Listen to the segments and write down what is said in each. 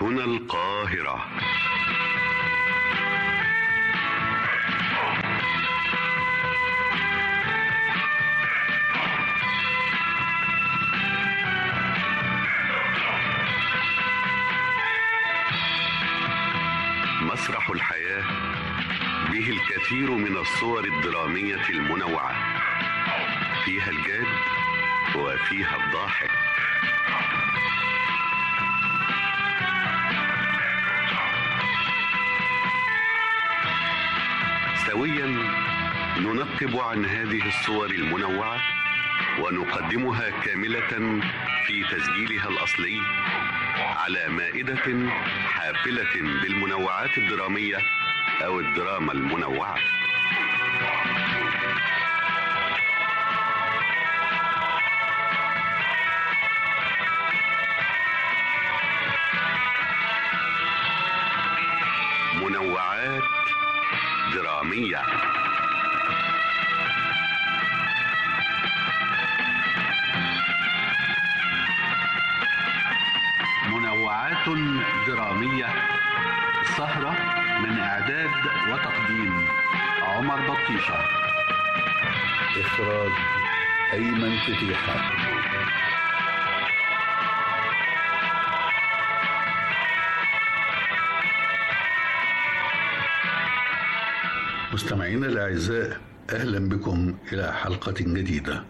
هنا القاهرة مسرح الحياة به الكثير من الصور الدرامية المنوعة فيها الجاد وفيها الضاحك سويا ننقب عن هذه الصور المنوعة ونقدمها كاملة في تسجيلها الأصلي على مائدة حافلة بالمنوعات الدرامية أو الدراما المنوعة منوعات درامية منوعات درامية سهرة من إعداد وتقديم عمر بطيشة إخراج أيمن فتيحة مستمعينا الأعزاء أهلا بكم إلى حلقة جديدة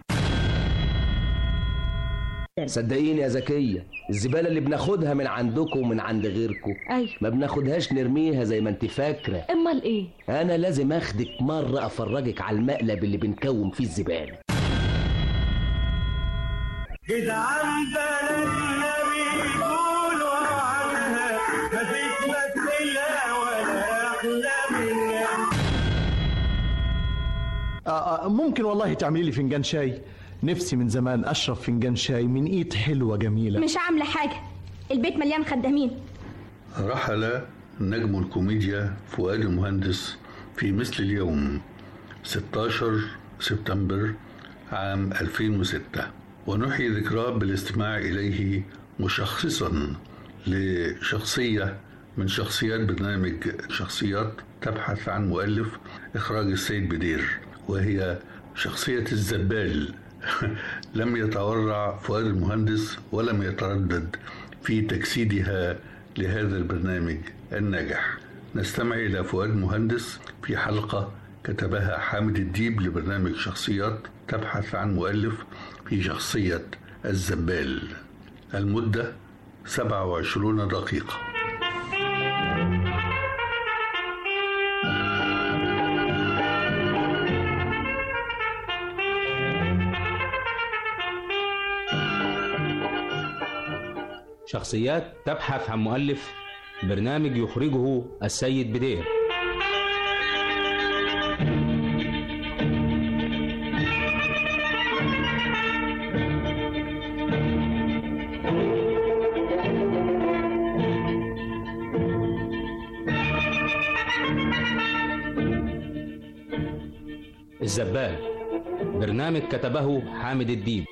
صدقيني يا زكية الزبالة اللي بناخدها من عندكم ومن عند غيركم ايوه ما بناخدهاش نرميها زي ما انت فاكرة امال ايه انا لازم اخدك مرة افرجك على المقلب اللي بنكوم فيه الزبالة جدعان بلدنا بيقولوا عنها ما تتمثلها ولا احلى منها آه آه، ممكن والله تعملي لي فنجان شاي نفسي من زمان اشرب فنجان شاي من ايد حلوه جميله مش عاملة حاجة البيت مليان خدامين رحل نجم الكوميديا فؤاد المهندس في مثل اليوم 16 سبتمبر عام 2006 ونحيي ذكراه بالاستماع إليه مشخصا لشخصية من شخصيات برنامج شخصيات تبحث عن مؤلف إخراج السيد بدير وهي شخصية الزبال لم يتورع فؤاد المهندس ولم يتردد في تجسيدها لهذا البرنامج الناجح نستمع إلى فؤاد مهندس في حلقة كتبها حامد الديب لبرنامج شخصيات تبحث عن مؤلف في شخصية الزبال المدة 27 دقيقة شخصيات تبحث عن مؤلف برنامج يخرجه السيد بدير الزبال برنامج كتبه حامد الديب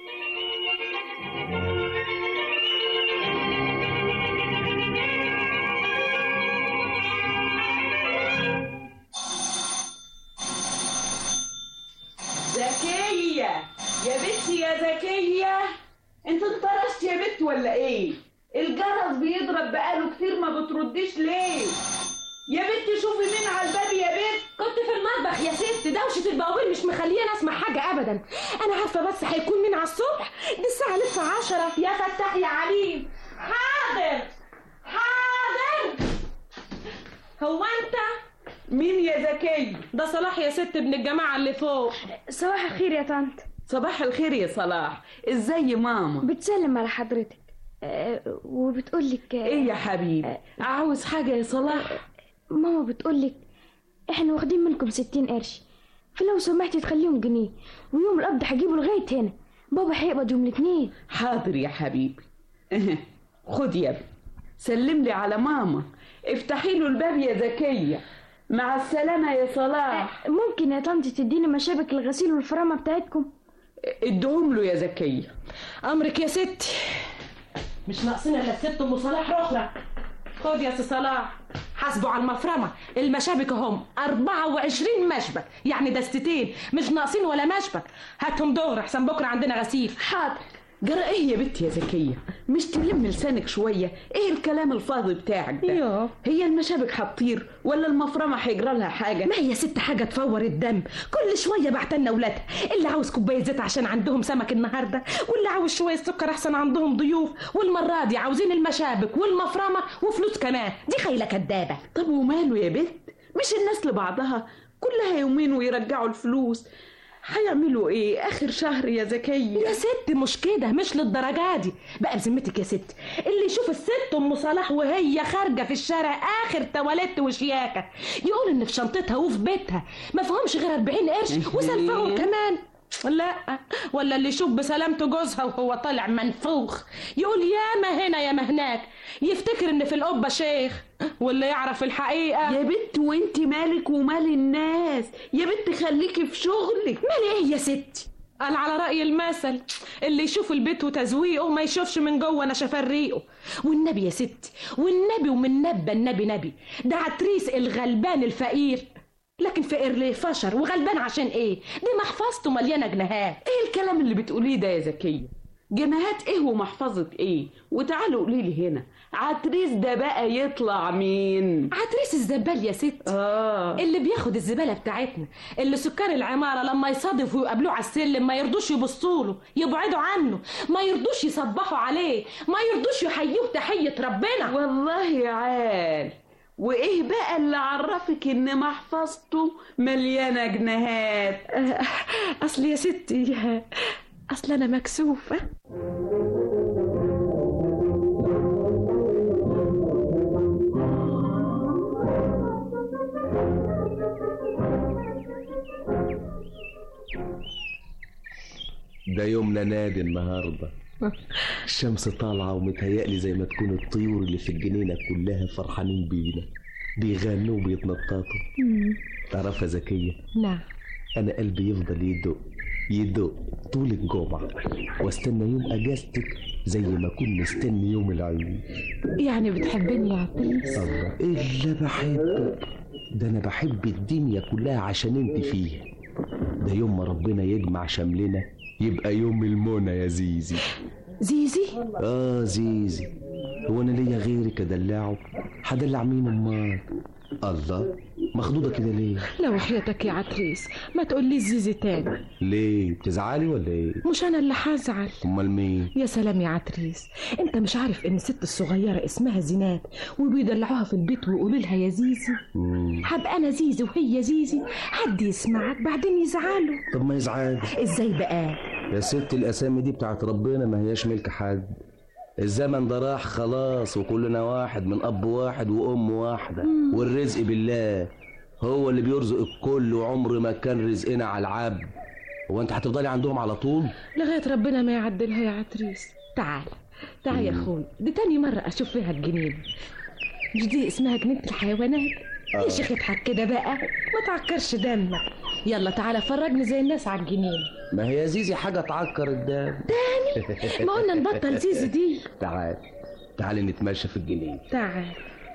زكية يا بنتي يا زكية انت انطرشت يا بنت ولا ايه الجرس بيضرب بقاله كتير ما بترديش ليه يا بنتي شوفي مين على الباب يا بنت كنت في المطبخ يا ست دوشة البوابين مش مخليني اسمع حاجة ابدا انا عارفة بس هيكون مين على الصبح دي الساعة لسه عشرة يا فتح يا عليم حاضر حاضر هو انت مين يا زكية ده صلاح يا ست ابن الجماعة اللي فوق صباح الخير يا طنط صباح الخير يا صلاح ازاي ماما بتسلم على حضرتك أه وبتقولك آه، ايه يا حبيبي عاوز حاجة يا صلاح ماما بتقولك احنا واخدين منكم ستين قرش فلو سمحتي تخليهم جنيه ويوم القبض هجيبه لغاية هنا بابا هيقبض يوم الاثنين حاضر يا حبيبي اه، خد يا ابني سلم لي على ماما افتحي له الباب يا زكية مع السلامة يا صلاح ممكن يا طنط تديني مشابك الغسيل والفرامة بتاعتكم ادهم له يا زكية امرك يا ست مش ناقصين الا الست ام صلاح اخرى خد يا سي صلاح حاسبوا على المفرمة المشابك هم 24 مشبك يعني دستتين مش ناقصين ولا مشبك هاتهم دور احسن بكرة عندنا غسيل حاضر جرى ايه يا بنتي يا زكية مش تلم لسانك شوية ايه الكلام الفاضي بتاعك ده يوه. هي المشابك هتطير ولا المفرمة هيجرى لها حاجة ما هي ست حاجة تفور الدم كل شوية بعتلنا ولادها اللي عاوز كوباية زيت عشان عندهم سمك النهاردة واللي عاوز شوية سكر أحسن عندهم ضيوف والمرة دي عاوزين المشابك والمفرمة وفلوس كمان دي خيلة كدابة طب وماله يا بنت مش الناس لبعضها كلها يومين ويرجعوا الفلوس هيعملوا ايه اخر شهر يا زكية يا ست مش كده مش للدرجة دي بقى بذمتك يا ست اللي يشوف الست ام صلاح وهي خارجة في الشارع اخر تواليت وشياكة يقول ان في شنطتها وفي بيتها ما فيهمش غير 40 قرش وسلفهم كمان لا ولا اللي يشوف بسلامته جوزها وهو طالع منفوخ يقول ياما هنا ياما هناك يفتكر ان في القبة شيخ واللي يعرف الحقيقة يا بنت وانت مالك ومال الناس يا بنت خليكي في شغلك مالي ايه يا ستي قال على رأي المثل اللي يشوف البيت وتزويقه ما يشوفش من جوه نشفان ريقه والنبي يا ستي والنبي ومن نبى النبي نبي ده عتريس الغلبان الفقير لكن فقر ليه فشر وغلبان عشان ايه دي محفظته مليانه جنيهات ايه الكلام اللي بتقوليه ده يا زكية جنيهات ايه ومحفظة ايه وتعالوا قولي لي هنا عتريس ده بقى يطلع مين عتريس الزبال يا ستي اه اللي بياخد الزبالة بتاعتنا اللي سكان العمارة لما يصادفوا ويقابلوه على السلم ما يرضوش يبصوا له يبعدوا عنه ما يرضوش يصبحوا عليه ما يرضوش يحيوه تحية ربنا والله يا عال وايه بقى اللي عرفك ان محفظته مليانه جنيهات اصل يا ستي اصل انا مكسوفة ده يومنا نادي النهارده الشمس طالعة ومتهيألي زي ما تكون الطيور اللي في الجنينة كلها فرحانين بينا بيغنوا وبيتنططوا تعرفها ذكية نعم أنا قلبي يفضل يدق يدق طول الجمعة واستنى يوم أجازتك زي ما أكون مستني يوم العيد يعني بتحبني يا عتريس الله إلا بحبك ده أنا بحب الدنيا كلها عشان أنت فيها ده يوم ما ربنا يجمع شملنا يبقى يوم المنى يا زيزي زيزي آه زيزي هو أنا ليا غيرك أدلعه هدلع مين أمال الله مخضوضة كده ليه لو حياتك يا عتريس ما تقولي زيزي تاني ليه بتزعلي ولا ايه مش انا اللي هزعل امال مين يا سلام يا عتريس انت مش عارف ان الست الصغيرة اسمها زينات وبيدلعوها في البيت ويقولوا لها يا زيزي مم. هبقى انا زيزي وهي زيزي حد يسمعك بعدين يزعلوا طب ما يزعلش ازاي بقى يا ست الاسامي دي بتاعت ربنا ما هياش ملك حد الزمن ده راح خلاص وكلنا واحد من اب واحد وام واحده والرزق بالله هو اللي بيرزق الكل وعمر ما كان رزقنا على العبد هو انت هتفضلي عندهم على طول لغاية ربنا ما يعدلها يا عتريس تعال تعال يا اخوي دي تاني مرة اشوف فيها الجنينة مش دي اسمها جنينة الحيوانات يا شيخ اضحك كده بقى ما تعكرش دمك يلا تعالى فرجني زي الناس على الجنينة ما هي زيزي حاجه تعكر الدم ما قلنا نبطل زيزي دي تعال تعالي نتمشى في الجنينه تعال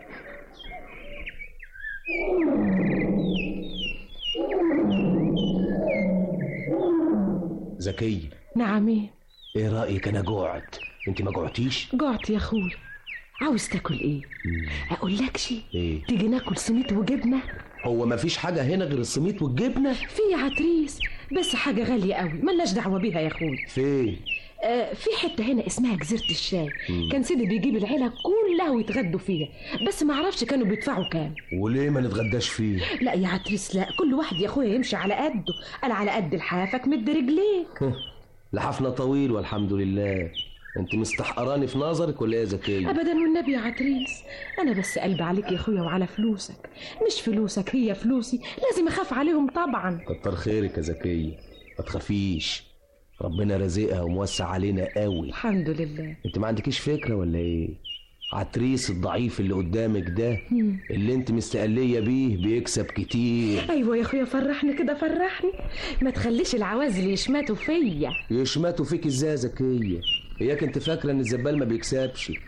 زكيه نعمين ايه رايك انا جوعت انت ما جوعتيش جعت يا اخوي عاوز تاكل ايه اقول لك شي ايه تيجي ناكل سميت وجبنه هو ما فيش حاجه هنا غير السميط والجبنه في يا عتريس بس حاجه غاليه قوي ملناش دعوه بيها يا اخوي فين آه في حته هنا اسمها جزيره الشاي كان سيدي بيجيب العيله كلها ويتغدوا فيها بس ما اعرفش كانوا بيدفعوا كام وليه ما نتغداش فيه لا يا عتريس لا كل واحد يا اخويا يمشي على قده انا على قد لحافك مد رجليك لحفنا طويل والحمد لله انت مستحقراني في نظرك ولا ايه يا زكيه ابدا والنبي يا عتريس انا بس قلب عليك يا اخويا وعلى فلوسك مش فلوسك هي فلوسي لازم اخاف عليهم طبعا كتر خيرك يا زكيه ما تخافيش ربنا رزقها وموسع علينا قوي الحمد لله انت ما عندكيش فكره ولا ايه عتريس الضعيف اللي قدامك ده اللي انت مستقليه بيه بيكسب كتير ايوه يا اخويا فرحني كده فرحني ما تخليش العوازل يشمتوا فيا يشمتوا فيك ازاي يا زكيه اياك انت فاكره ان الزبال ما بيكسبش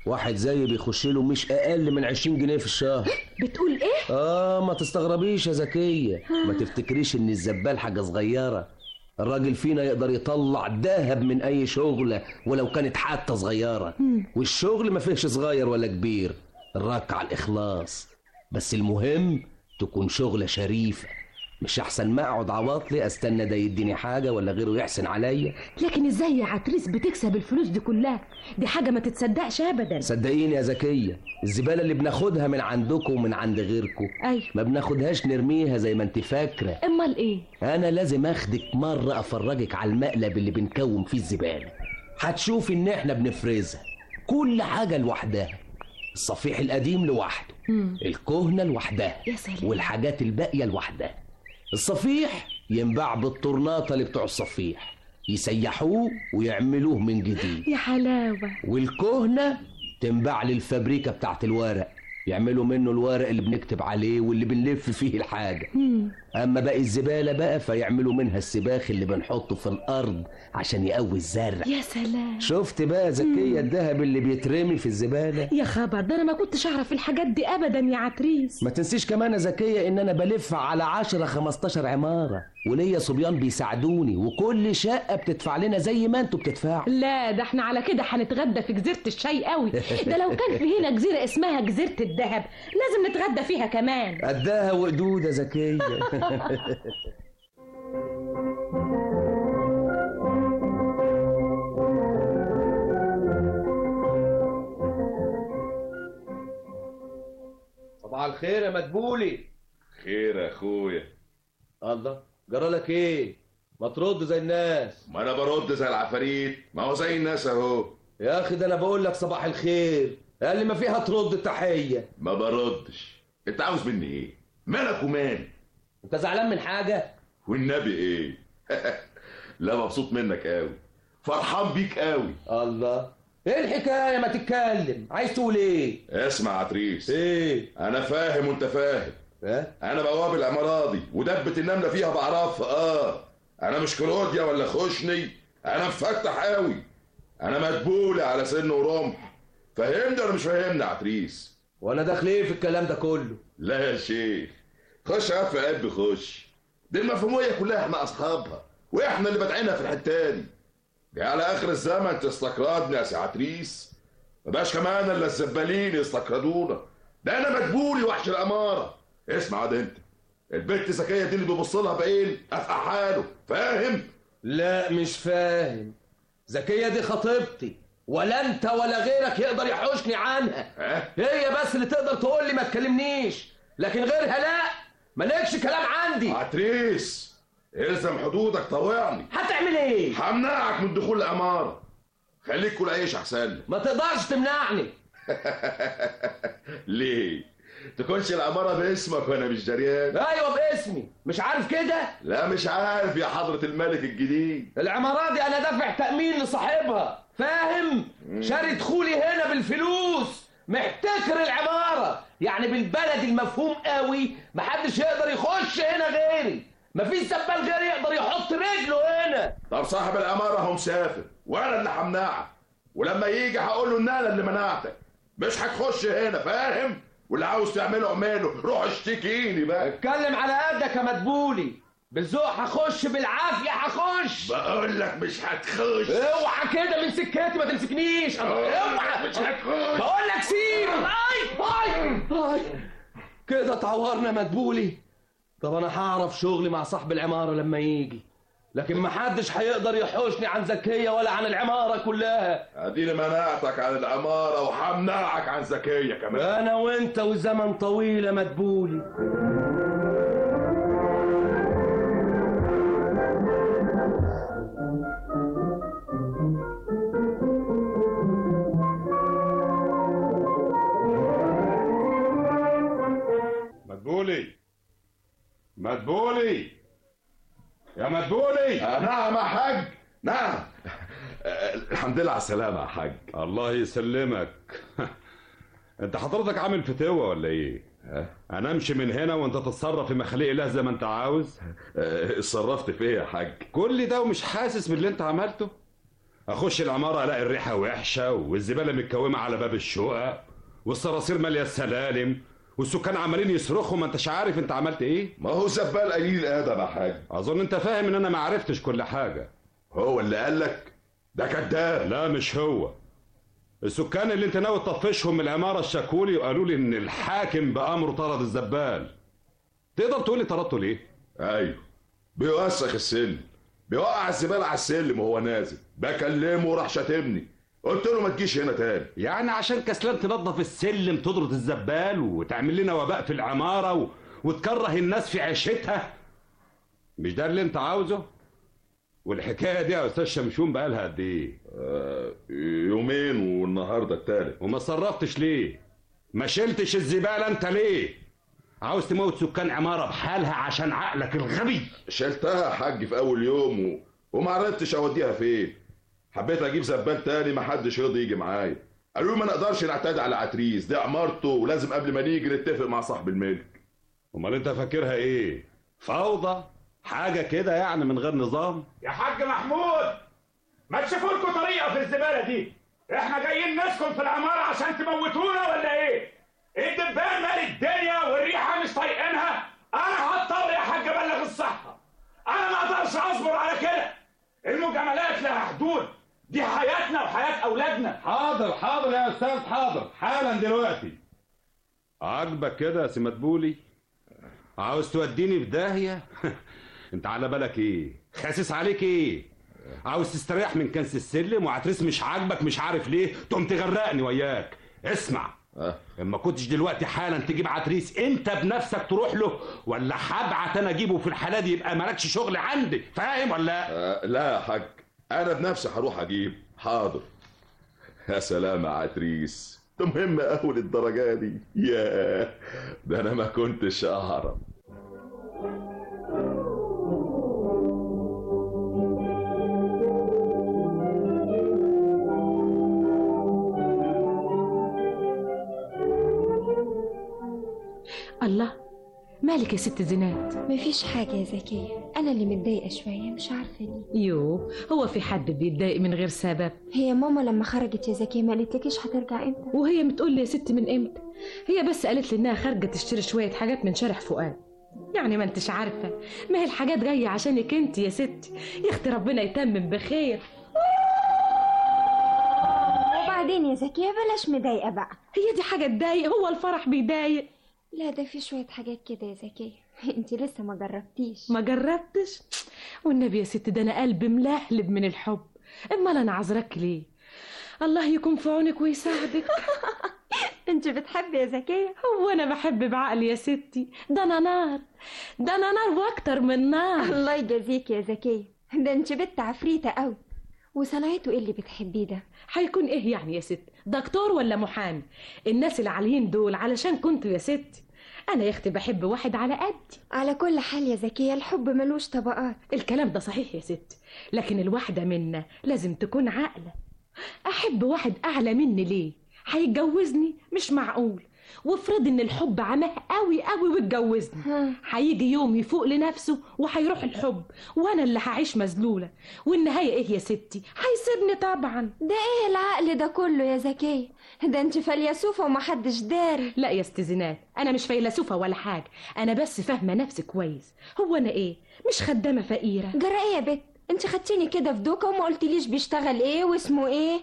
واحد زيي بيخش له مش اقل من 20 جنيه في الشهر بتقول ايه اه ما تستغربيش يا زكيه ما تفتكريش ان الزبال حاجه صغيره الراجل فينا يقدر يطلع دهب من اي شغله ولو كانت حتى صغيره والشغل ما فيهش صغير ولا كبير الرك على الاخلاص بس المهم تكون شغله شريفه مش احسن ما اقعد عواطلي استنى ده يديني حاجه ولا غيره يحسن عليا لكن ازاي يا عتريس بتكسب الفلوس دي كلها دي حاجه ما تتصدقش ابدا صدقيني يا زكيه الزباله اللي بناخدها من عندكم ومن عند غيركم ايوه ما بناخدهاش نرميها زي ما انت فاكره امال ايه انا لازم اخدك مره افرجك على المقلب اللي بنكوم فيه الزباله هتشوفي ان احنا بنفرزها كل حاجه لوحدها الصفيح القديم لوحده الكهنه لوحدها يا سلام. والحاجات الباقيه لوحدها الصفيح ينباع بالطرناطه اللي بتوع الصفيح يسيحوه ويعملوه من جديد يا حلاوه والكهنة تنباع للفابريكا بتاعت الورق يعملوا منه الورق اللي بنكتب عليه واللي بنلف فيه الحاجة أما باقي الزبالة بقى فيعملوا منها السباخ اللي بنحطه في الأرض عشان يقوي الزرع يا سلام شفت بقى زكية الذهب اللي بيترمي في الزبالة يا خبر ده انا ما كنتش اعرف الحاجات دي ابدا يا عتريس ما تنسيش كمان يا زكية ان انا بلف على 10 15 عمارة وليا صبيان بيساعدوني وكل شقة بتدفع لنا زي ما انتوا بتدفعوا لا ده احنا على كده هنتغدى في جزيرة الشاي قوي ده لو كان في هنا جزيرة اسمها جزيرة الذهب لازم نتغدى فيها كمان قدها وقدود يا زكية صباح الخير يا مدبولي خير يا اخويا الله جرالك ايه ما ترد زي الناس ما انا برد زي العفاريت ما هو زي الناس اهو يا اخي ده انا بقول لك صباح الخير قال لي ما فيها ترد التحيه ما بردش انت عاوز مني ايه مالك ومال انت زعلان من حاجه والنبي ايه لا مبسوط منك قوي فرحان بيك قوي الله ايه الحكايه ما تتكلم عايز تقول ايه اسمع يا عتريس ايه انا فاهم وانت فاهم ها انا بواب العمارة دي ودبة النملة فيها بعرفها اه انا مش كلوديا ولا خشني انا مفتح قوي انا مدبولة على سن ورمح فهمني ولا مش فاهمني يا عتريس وانا داخل ايه في الكلام ده كله لا يا شيخ خش يا في قلبي خش دي المفهومية كلها احنا اصحابها واحنا اللي بادعينها في الحتة دي دي على اخر الزمن تستقردني يا سي عتريس مبقاش كمان الا الزبالين يستقردونا ده انا مدبولي وحش الاماره اسمع ده انت البنت ذكيه دي اللي بيبص لها بعين افقع حاله فاهم لا مش فاهم زكيه دي خطيبتي ولا انت ولا غيرك يقدر يحوشني عنها ها هي بس اللي تقدر تقول لي ما تكلمنيش لكن غيرها لا مالكش كلام عندي عتريس الزم حدودك طوعني هتعمل ايه همنعك من دخول الاماره خليك كل عيش احسن لك ما تقدرش تمنعني ليه تكونش الاماره باسمك وانا مش دريان ايوه باسمي مش عارف كده لا مش عارف يا حضره الملك الجديد العمارة دي انا دافع تأمين لصاحبها فاهم شاري دخولي هنا بالفلوس محتكر العمارة يعني بالبلد المفهوم قوي محدش يقدر يخش هنا غيري مفيش سبال غيري يقدر يحط رجله هنا طب صاحب الاماره هو مسافر وانا اللي همنعك ولما يجي هقول له ان انا اللي منعتك مش هتخش هنا فاهم واللي عاوز تعمله اعمله روح اشتكيني بقى اتكلم على قدك يا مدبولي بالذوق هخش بالعافية هخش بقول لك مش هتخش اوعى كده من سكتي ما تمسكنيش اوعى مش هتخش بقول لك سيب اي اي اي كده اتعورنا مدبولي طب انا هعرف شغلي مع صاحب العمارة لما يجي لكن ما حدش هيقدر يحوشني عن زكية ولا عن العمارة كلها اديني منعتك عن الاماره وهمنعك عن زكيه كمان انا وانت وزمن طويل يا مدبولي مدبولي مدبولي يا مدبولي نعم يا حاج نعم آه، الحمد لله على السلامة يا حاج الله يسلمك انت حضرتك عامل فتوة ولا ايه انا امشي من هنا وانت تتصرف في مخاليق الله زي ما انت عاوز آه، اتصرفت في ايه يا حاج كل ده ومش حاسس باللي انت عملته اخش العماره الاقي الريحه وحشه والزباله متكومه على باب الشقق والصراصير ماليه السلالم والسكان عمالين يصرخوا ما انتش عارف انت عملت ايه ما هو زبال قليل الادب يا حاج اظن انت فاهم ان انا ما عرفتش كل حاجه هو اللي قال لك ده كذاب لا مش هو السكان اللي انت ناوي تطفشهم من العماره الشكولي وقالوا لي ان الحاكم بامره طرد الزبال تقدر تقول لي طردته ليه ايوه بيوسخ السلم بيوقع الزباله على السلم وهو نازل بكلمه وراح شاتمني قلت له ما تجيش هنا تاني يعني عشان كسلان تنظف السلم تطرد الزبال وتعمل لنا وباء في العماره و... وتكره الناس في عيشتها مش ده اللي انت عاوزه والحكايه دي يا استاذ شمشون بقالها قد ايه آه يومين والنهارده التالت وما صرفتش ليه ما شلتش الزباله انت ليه عاوز تموت سكان عماره بحالها عشان عقلك الغبي شلتها يا حاج في اول يوم و... وما عرفتش اوديها فين حبيت اجيب زبال تاني ما حدش رضي يجي معايا قالوا لي ما نقدرش نعتدي على عتريس دي عمارته ولازم قبل ما نيجي نتفق مع صاحب الملك امال انت فاكرها ايه فوضى حاجه كده يعني من غير نظام يا حاج محمود ما تشوفوا لكم طريقه في الزباله دي احنا جايين نسكن في العماره عشان تموتونا ولا ايه الدبان مال الدنيا والريحه مش طايقينها انا هضطر يا حاج ابلغ الصحه انا ما اقدرش اصبر على كده المجاملات لها حدود دي حياتنا وحياه اولادنا حاضر حاضر يا استاذ حاضر حالا دلوقتي عاجبك كده يا سي مدبولي عاوز توديني في داهيه انت على بالك ايه خاسس عليك ايه عاوز تستريح من كنس السلم وعتريس مش عاجبك مش عارف ليه تقوم تغرقني وياك اسمع أه. اما كنتش دلوقتي حالا تجيب عتريس انت بنفسك تروح له ولا هبعت انا اجيبه في الحاله دي يبقى مالكش شغل عندي فاهم ولا أه لا يا حاج انا بنفسي هروح اجيب حاضر يا سلام يا عتريس ده مهم قوي للدرجه دي ياه ده انا ما كنتش اعرف الله مالك يا ست زينات مفيش حاجة يا زكية أنا اللي متضايقة شوية مش عارفة ليه يو هو في حد بيتضايق من غير سبب هي ماما لما خرجت يا زكية ما قالتلكيش هترجع امتى وهي بتقول لي يا ست من امتى هي بس قالت لي انها خارجه تشتري شويه حاجات من شارع فؤاد يعني ما انتش عارفه ما هي الحاجات جايه عشانك انت يا ستي يا اختي ربنا يتمم بخير وبعدين يا زكية بلاش مضايقة بقى هي دي حاجه تضايق هو الفرح بيضايق لا ده في شوية حاجات كده يا زكية انت لسه ما جربتيش ما جربتش والنبي يا ست ده انا قلبي ملهلب من الحب امال انا عذرك ليه الله يكون في عونك ويساعدك انت بتحبي يا زكية هو انا بحب بعقلي يا ستي ده انا نار ده انا نار واكتر من نار الله يجازيك يا زكية ده انت بنت عفريتة قوي وصنعته ايه اللي بتحبيه ده هيكون ايه يعني يا ست دكتور ولا محامي الناس العاليين دول علشان كنتوا يا ستي انا يا اختي بحب واحد على قدي على كل حال يا زكية الحب ملوش طبقات الكلام ده صحيح يا ست لكن الواحدة منا لازم تكون عاقلة احب واحد اعلى مني ليه هيتجوزني مش معقول وافرض ان الحب عماه قوي قوي واتجوزني هيجي يوم يفوق لنفسه وهيروح الحب وانا اللي هعيش مذلوله والنهايه ايه يا ستي هيسيبني طبعا ده ايه العقل ده كله يا زكية ده انت فيلسوفة ومحدش داري لا يا استزنات انا مش فيلسوفه ولا حاجه انا بس فاهمه نفسي كويس هو انا ايه مش خدامه فقيره جرى ايه يا بت انت خدتيني كده في دوكا وما قلتليش بيشتغل ايه واسمه ايه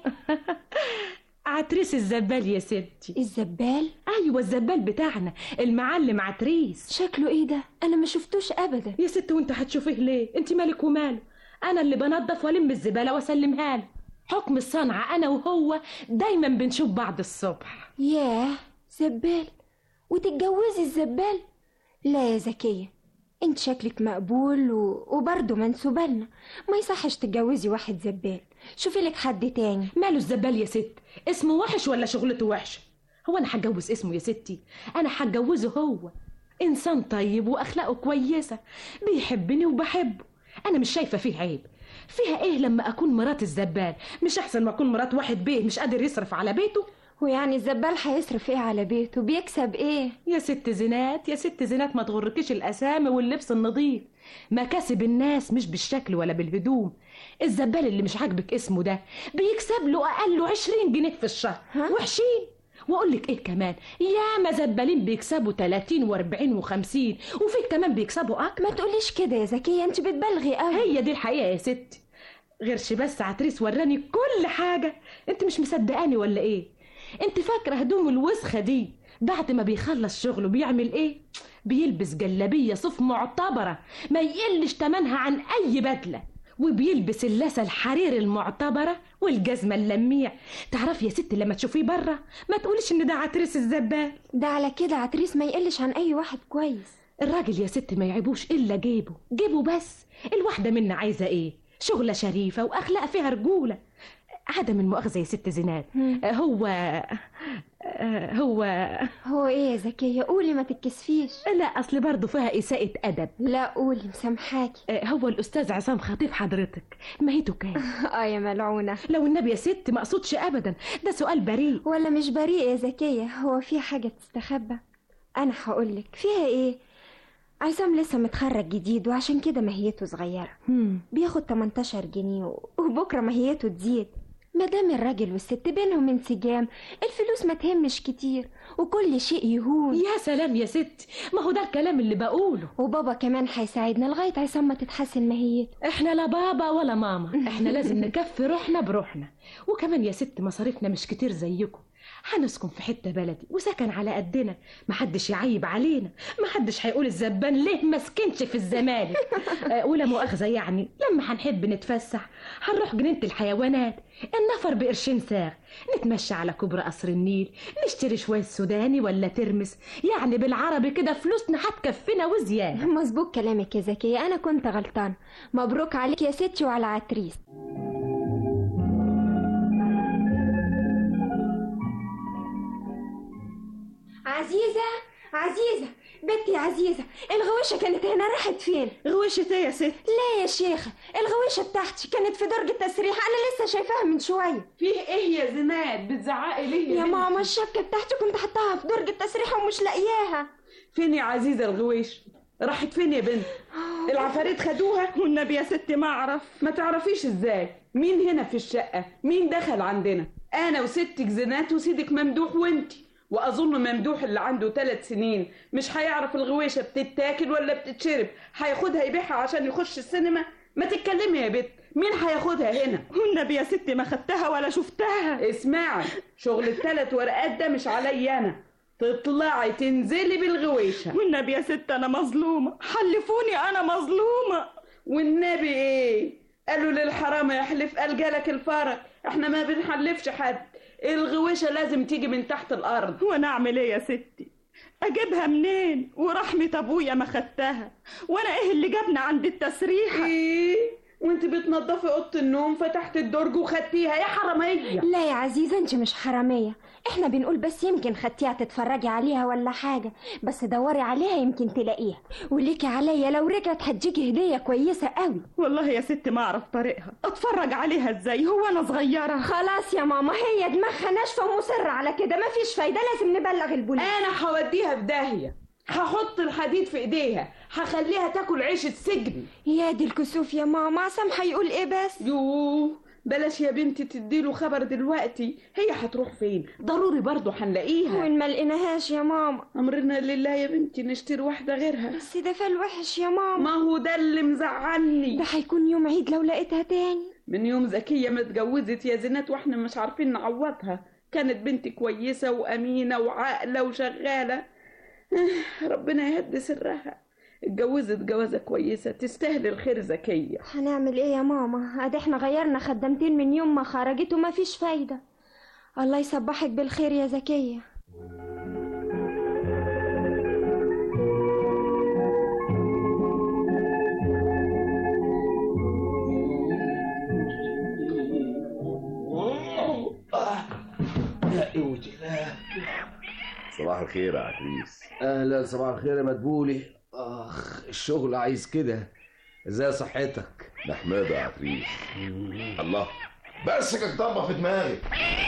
عتريس الزبال يا ستي الزبال ايوه الزبال بتاعنا المعلم عتريس شكله ايه ده انا ما شفتوش ابدا يا ست وانت هتشوفيه ليه انت مالك وماله انا اللي بنضف والم الزباله واسلمها له حكم الصنعه انا وهو دايما بنشوف بعض الصبح ياه زبال وتتجوزي الزبال لا يا زكية انت شكلك مقبول و... وبرضه منسوبة لنا ما يصحش تتجوزي واحد زبال شوفي لك حد تاني ماله الزبال يا ست اسمه وحش ولا شغلته وحشه هو انا هتجوز اسمه يا ستي انا هتجوزه هو انسان طيب واخلاقه كويسه بيحبني وبحبه انا مش شايفه فيه عيب فيها ايه لما اكون مرات الزبال مش احسن ما اكون مرات واحد بيه مش قادر يصرف على بيته ويعني الزبال هيصرف ايه على بيته بيكسب ايه يا ست زينات يا ست زينات ما تغركيش الاسامي واللبس النظيف مكاسب الناس مش بالشكل ولا بالهدوم الزبال اللي مش عاجبك اسمه ده بيكسب له اقل 20 جنيه في الشهر وحشين واقول لك ايه كمان ياما زبالين بيكسبوا 30 و40 و50 وفي كمان بيكسبوا اكتر ما تقوليش كده يا زكيه انت بتبالغي قوي هي دي الحقيقه يا ستي غيرش بس عتريس وراني كل حاجه انت مش مصدقاني ولا ايه انت فاكره هدوم الوسخه دي بعد ما بيخلص شغله بيعمل ايه بيلبس جلابيه صوف معتبره ما يقلش تمنها عن اي بدله وبيلبس اللسه الحرير المعتبره والجزمه اللميع تعرفي يا ستي لما تشوفيه بره ما تقوليش ان ده عتريس الزبال ده على كده عتريس ما يقلش عن اي واحد كويس الراجل يا ست ما يعيبوش الا جيبه جيبه بس الواحده منا عايزه ايه شغله شريفه واخلاق فيها رجوله عدم المؤاخذه يا ست زينات آه، هو آه، هو هو ايه يا زكيه قولي ما تتكسفيش لا اصل برضه فيها اساءه ادب لا قولي مسامحاكي آه، هو الاستاذ عصام خطيب حضرتك ماهيته كام اه يا ملعونه لو النبي يا ست ما اقصدش ابدا ده سؤال بريء ولا مش بريء يا زكيه هو في حاجه تستخبى انا هقولك فيها ايه عصام لسه متخرج جديد وعشان كده ماهيته صغيره هم. بياخد 18 جنيه وبكره ماهيته تزيد مادام الراجل والست بينهم انسجام الفلوس ما تهمش كتير وكل شيء يهون يا سلام يا ست ما هو ده الكلام اللي بقوله وبابا كمان هيساعدنا لغايه عصام ما تتحسن ماهيته احنا لا بابا ولا ماما احنا لازم نكفي روحنا بروحنا وكمان يا ست مصاريفنا مش كتير زيكم هنسكن في حتة بلدي وسكن على قدنا محدش يعيب علينا محدش هيقول الزبان ليه ما سكنش في الزمالك آه، ولا مؤاخذة يعني لما هنحب نتفسح هنروح جنينة الحيوانات النفر بقرشين ساغ نتمشى على كوبري قصر النيل نشتري شوية سوداني ولا ترمس يعني بالعربي كده فلوسنا هتكفينا وزيادة مظبوط كلامك يا زكيه انا كنت غلطان مبروك عليك يا ستي وعلى عتريس عزيزة عزيزة بنتي يا عزيزة الغوشة كانت هنا راحت فين؟ غوشة ايه يا ست؟ لا يا شيخة الغوشة بتاعتي كانت في درج التسريح أنا لسه شايفاها من شوية فيه ايه يا زينات بتزعقي ليه يا بنتي؟ ماما الشبكة بتاعتي كنت حطاها في درج التسريح ومش لاقياها فين يا عزيزة الغويش راحت فين يا بنت العفاريت خدوها والنبي يا ستي ما اعرف ما تعرفيش ازاي مين هنا في الشقة مين دخل عندنا انا وستك زينات وسيدك ممدوح وانتي واظن ممدوح اللي عنده ثلاث سنين مش هيعرف الغويشة بتتاكل ولا بتتشرب هياخدها يبيعها عشان يخش السينما ما تتكلمي يا بنت مين هياخدها هنا والنبي يا ستي ما خدتها ولا شفتها اسمعي شغل الثلاث ورقات ده مش عليا انا تطلعي تنزلي بالغويشة والنبي يا ست انا مظلومة حلفوني انا مظلومة والنبي ايه قالوا للحرام يحلف قال جالك الفرج احنا ما بنحلفش حد الغويشة لازم تيجي من تحت الارض وانا اعمل ايه يا ستي اجيبها منين ورحمة ابويا ما خدتها وانا ايه اللي جابنا عند التسريحة ايه وانت بتنضفي اوضه النوم فتحت الدرج وخدتيها يا حراميه لا يا عزيزة انت مش حرامية احنا بنقول بس يمكن خدتيها تتفرجي عليها ولا حاجة بس دوري عليها يمكن تلاقيها وليكي عليا لو رجعت هتجيكي هدية كويسة قوي والله يا ست ما اعرف طريقها اتفرج عليها ازاي هو انا صغيره خلاص يا ماما هي دماغها ناشفة ومصرة على كده مفيش فايدة لازم نبلغ البوليس انا هوديها في داهيه هحط الحديد في ايديها هخليها تاكل عيش السجن يا دي الكسوف يا ماما عصام هيقول ايه بس يوه بلاش يا بنتي تديله خبر دلوقتي هي هتروح فين ضروري برضه هنلاقيها وين ما لقيناهاش يا ماما امرنا لله يا بنتي نشتري واحده غيرها بس ده فال وحش يا ماما ما هو ده اللي مزعلني ده هيكون يوم عيد لو لقيتها تاني من يوم زكية ما اتجوزت يا زينات واحنا مش عارفين نعوضها كانت بنت كويسة وأمينة وعاقلة وشغالة ربنا يهدي سرها اتجوزت جوازة كويسة تستاهل الخير زكية هنعمل ايه يا ماما ادي احنا غيرنا خدامتين من يوم ما خرجت ومفيش فايدة الله يصبحك بالخير يا زكية يا قوة الله صباح الخير يا عتريس اهلا صباح الخير يا مدبولي اخ الشغل عايز كده ازاي صحتك نحمده يا عتريس الله بس ضربه في دماغي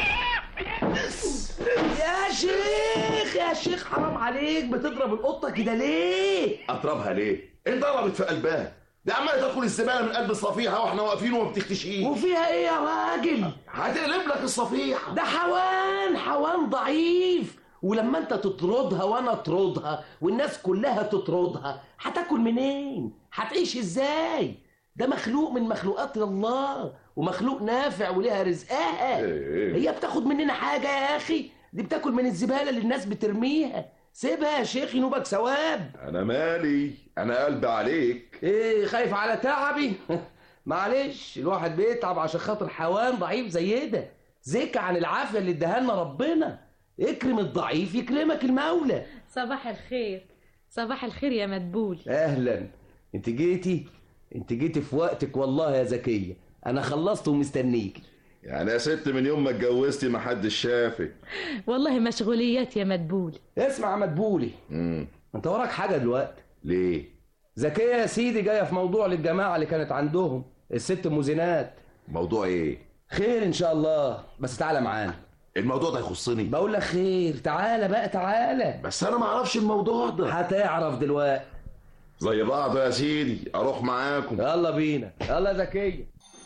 يا شيخ يا شيخ حرام عليك بتضرب القطه كده ليه اضربها ليه؟ انضربت في قلبها دي عماله تدخل الزباله من قلب الصفيحه واحنا واقفين وما بتختشيش وفيها ايه يا راجل هتقلب لك الصفيحه ده حيوان حيوان ضعيف ولما انت تطردها وانا اطردها والناس كلها تطردها هتاكل منين هتعيش ازاي ده مخلوق من مخلوقات الله ومخلوق نافع وليها رزقها هي بتاخد مننا حاجه يا اخي دي بتاكل من الزباله اللي الناس بترميها سيبها يا شيخ ينوبك ثواب انا مالي انا قلبي عليك ايه خايف على تعبي معلش الواحد بيتعب عشان خاطر حيوان ضعيف زي ده زكى عن العافيه اللي اداها لنا ربنا اكرم الضعيف يكرمك المولى صباح الخير صباح الخير يا مدبول اهلا انت جيتي انت جيتي في وقتك والله يا زكيه انا خلصت ومستنيكي يعني يا ست من يوم ما اتجوزتي ما حدش شافك والله مشغوليات يا مدبول اسمع يا مدبولي امم انت وراك حاجه دلوقتي ليه زكيه يا سيدي جايه في موضوع للجماعه اللي كانت عندهم الست موزينات موضوع ايه خير ان شاء الله بس تعالى معانا الموضوع ده يخصني بقول لك خير تعالى بقى تعالى بس انا ما اعرفش الموضوع ده هتعرف دلوقتي زي بعض يا سيدي اروح معاكم يلا بينا يلا يا زكيه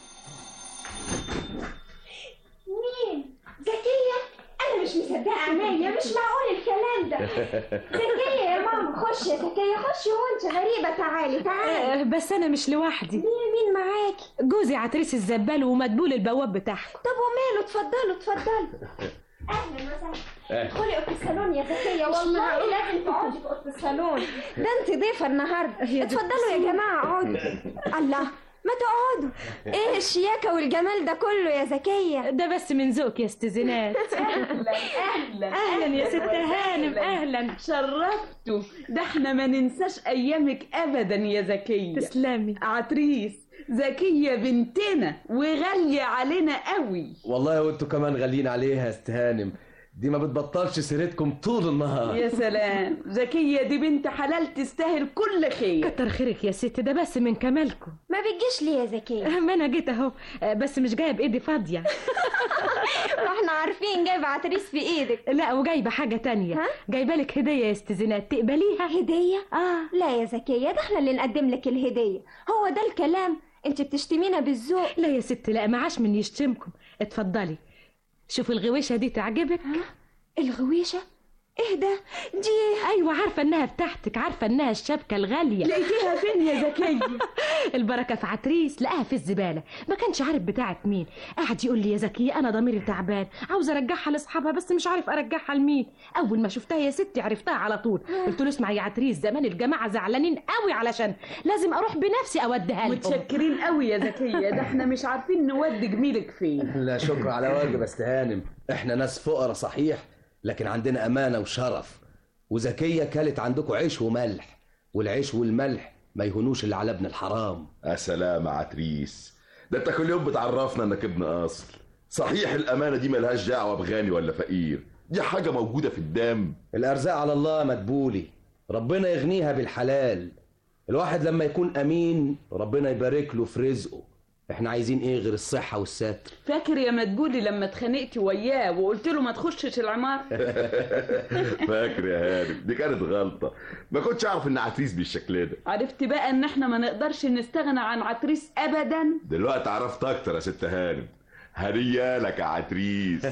مين زكية انا مش مصدقة عينيا مش معقول الكلام ده زكية يا ماما خش يا زكية خشي وانت غريبة تعالي تعالي آه، بس انا مش لوحدي مين مين معاكي جوزي عتريس الزبال ومدبول البواب بتاعكم طب وماله اتفضلوا اتفضلوا اهلا وسهلا ادخلي اوضه الصالون يا زكية والله لازم تقعدي في اوضه الصالون ده انت ضيفة النهارده اتفضلوا يا جماعة اقعدوا الله ما تقعدوا ايه الشياكة والجمال ده كله يا زكية ده بس من ذوقك يا استاذينات اهلا اهلا اهلا يا ست هانم اهلا شرفتوا ده احنا ما ننساش ايامك ابدا يا زكيه تسلمي عتريس زكيه بنتنا وغاليه علينا قوي والله وانتوا كمان غاليين عليها يا استهانم دي ما بتبطلش سيرتكم طول النهار يا سلام زكيه دي بنت حلال تستاهل كل خير كتر خيرك يا ست ده بس من كمالكم ما بتجيش ليه يا زكية ما انا جيت اهو آه، بس مش جايه بايدي فاضيه واحنا عارفين جايبة عتريس في ايدك لا وجايبه حاجه تانية ها؟ جايبه لك هديه يا استاذينات تقبليها هدية اه لا يا زكية ده احنا اللي نقدم لك الهدية هو ده الكلام انت بتشتمينا بالذوق لا يا ست لا معاش من يشتمكم اتفضلي شوفي الغويشه دي تعجبك الغويشة ايه ده دي ايوه عارفه انها بتاعتك عارفه انها الشبكه الغاليه لقيتيها فين يا زكيه البركه في عتريس لقاها في الزباله ما كانش عارف بتاعت مين قعد يقول لي يا زكيه انا ضميري تعبان عاوز ارجعها لاصحابها بس مش عارف ارجعها لمين اول ما شفتها يا ستي عرفتها على طول قلت له اسمع يا عتريس زمان الجماعه زعلانين قوي علشان لازم اروح بنفسي اوديها لهم متشكرين قوي يا زكيه ده احنا مش عارفين نودي جميلك فين لا شكر على واجب يا استهانم احنا ناس فقراء صحيح لكن عندنا امانه وشرف وزكيه كلت عندكم عيش وملح والعيش والملح ما يهونوش اللي على ابن الحرام يا سلام يا عتريس ده انت كل يوم بتعرفنا انك ابن اصل صحيح الامانه دي ملهاش دعوه بغني ولا فقير دي حاجه موجوده في الدم الارزاق على الله مدبولي ربنا يغنيها بالحلال الواحد لما يكون امين ربنا يبارك له في رزقه احنا عايزين ايه غير الصحه والستر فاكر يا مدبولي لما اتخانقتي وياه وقلت له ما تخشش العمار فاكر يا هانم دي كانت غلطه ما كنتش اعرف ان عتريس بالشكل ده عرفت بقى ان احنا ما نقدرش نستغنى عن عتريس ابدا دلوقتي عرفت اكتر يا ست هانم هديه لك يا عتريس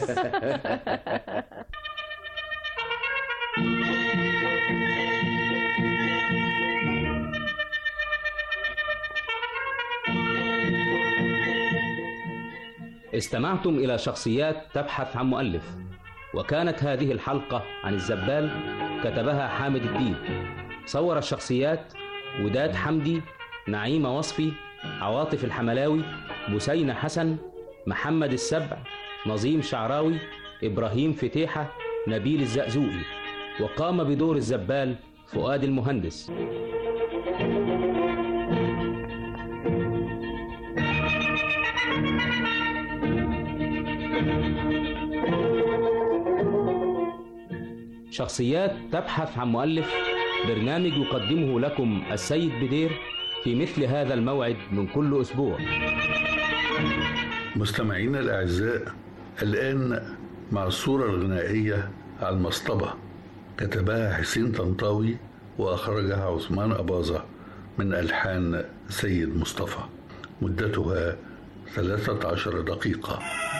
استمعتم إلى شخصيات تبحث عن مؤلف وكانت هذه الحلقة عن الزبال كتبها حامد الدين صور الشخصيات وداد حمدي نعيمة وصفي عواطف الحملاوي بسينة حسن محمد السبع نظيم شعراوي إبراهيم فتيحة نبيل الزقزوقي وقام بدور الزبال فؤاد المهندس شخصيات تبحث عن مؤلف برنامج يقدمه لكم السيد بدير في مثل هذا الموعد من كل أسبوع مستمعينا الأعزاء الآن مع الصورة الغنائية على المصطبة كتبها حسين طنطاوي وأخرجها عثمان أباظة من ألحان سيد مصطفى مدتها 13 دقيقة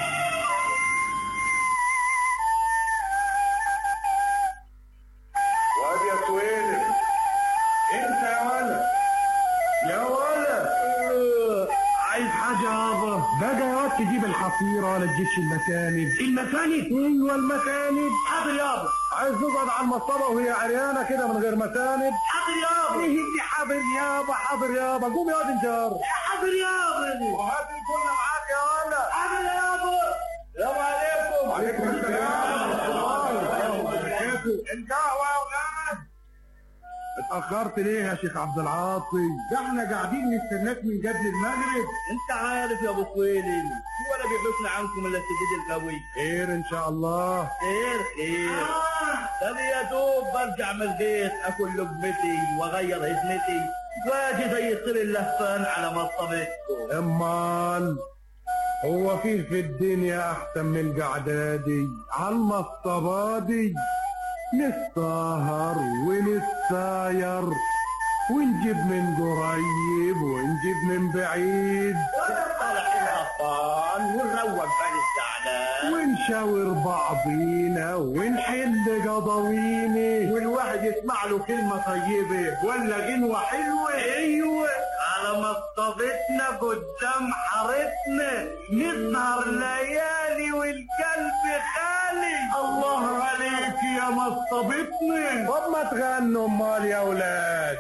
واد يا سويلم انت يا ولد يا ولد عايز حاجة يابا بقى يا واد تجيب الحصيرة ولا تجيبش المساند المساند؟ ايوه المساند حاضر يابا عايز نقعد على المصطبة وهي عريانة كده من غير مساند حاضر يابا ايه اللي حاضر يابا حاضر يابا قوم يا واد انجار حاضر يابا وهات الكل معاك يا ولد حاضر يابا السلام عليكم وعليكم السلام ورحمة الله وبركاته القهوة يا ولاد اتأخرت ليه يا شيخ عبد العاطي؟ ده احنا قاعدين نستناك من قبل المغرب انت عارف يا ابو سويلم ولا بيحوشنا عنكم الا السديد القوي خير ان شاء الله خير خير ده يا دوب برجع من البيت اكل لقمتي واغير هدمتي واجي زي الطير اللهفان على مصطبتكم امال هو فيه في الدنيا احسن من القعده دي على المصطبه دي نسهر ونتساير ونجيب من قريب ونجيب من بعيد طالعين غفان ونروق بال الزعلان ونشاور بعضينا ونحل قضاوينا والواحد يسمع له كلمة طيبة ولا غنوة حلوة ايوه على مصطبتنا قدام حارتنا نسهر ليالي والقلب خالي الله عليك يا مصطبتنا طب ما تغنوا امال يا اولاد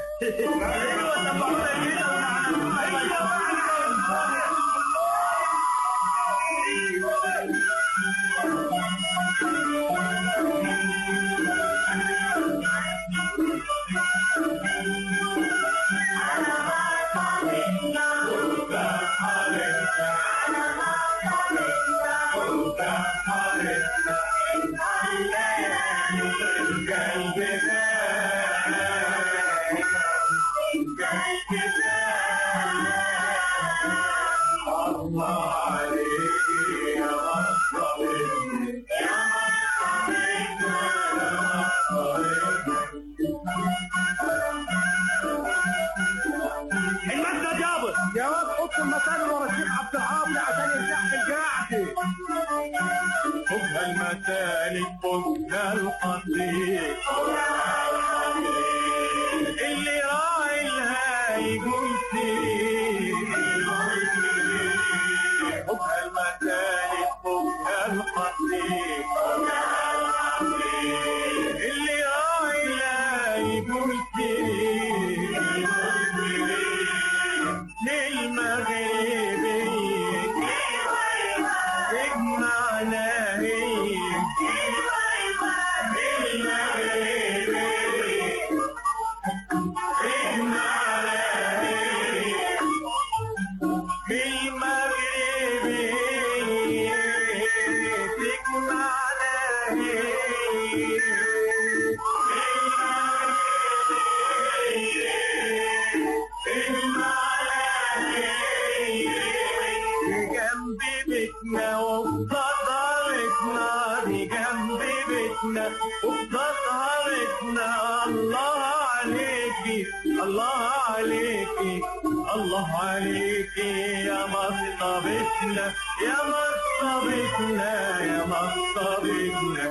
المادة جابر يا واد حط المكان ورا الشيخ عبد العاطي عشان يرتاح في القعده حب المسالك فوقنا القصير اللي راعي لها يقول سير حب المسالك فوقنا القصير اللي راعي لها يقول سير للمغربي اجمعنا هي جنب بيتنا وبصدرتنا دي جنب بيتنا وبصدرتنا الله عليكي الله عليكي الله عليكي يا مصطبتنا يا مصطبتنا يا مصطبتنا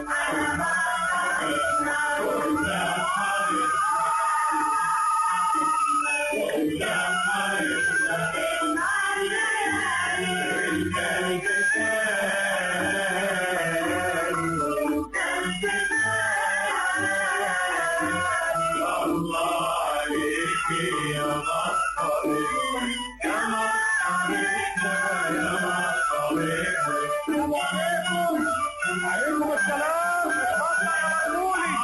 عليكم السلام اتفضل يا مقبولي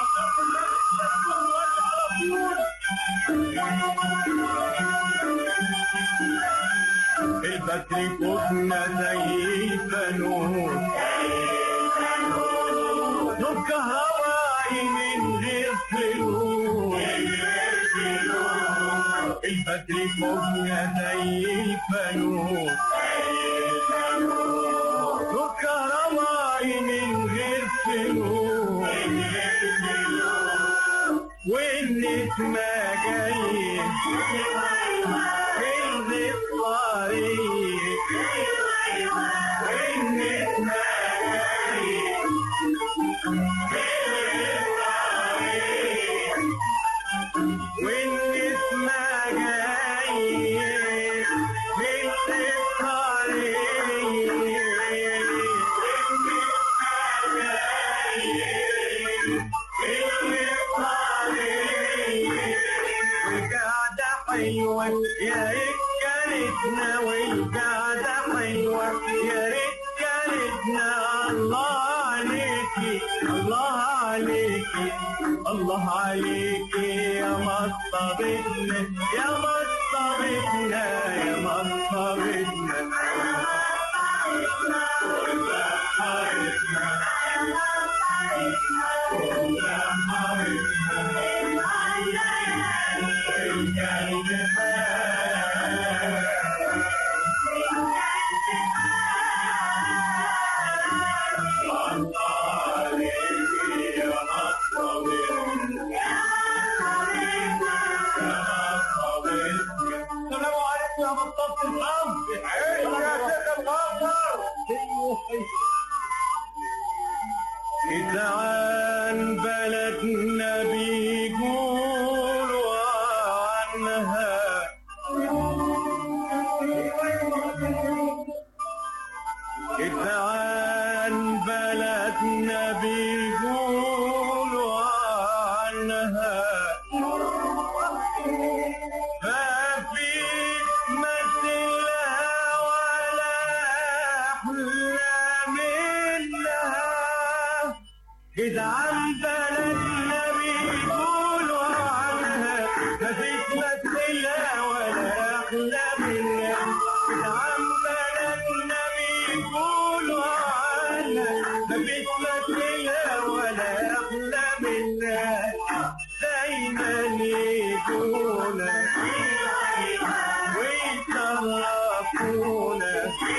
البدر فوقنا زي الفانوس نور كهربائي من غير فلوس البدر فوقنا زي الفانوس نور كهربائي من غير فلوس والنسمة جاي من الطريق والنسمة والنسمة جاي من والقعدة حلوة يا ريت كانتنا والقعدة حلوة يا ريت كانتنا الله عليكي الله عليكي الله عليكي يا مصطبتنا يا مصطبتنا يا مصطبتنا السلام عليكم يا مصطفى الحمد يا شيخ الغفر إذا عن بلدنا بيقولوا عنها إذا عن بلدنا بيقولوا عنها ما في مثلها ولا أحلى منها إذا عن بلدنا بيقولوا عنها ما فيش مثلها ولا أحلى منها إذا عن بلدنا بيقولوا عنها ما فيش مثلها ولا أحلى منها دايما يجونا ويشرفونا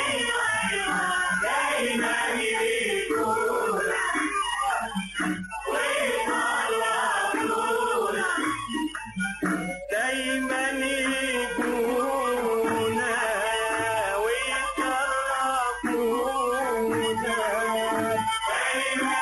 دايما يجونا دايما يجونا ويشرفونا دايما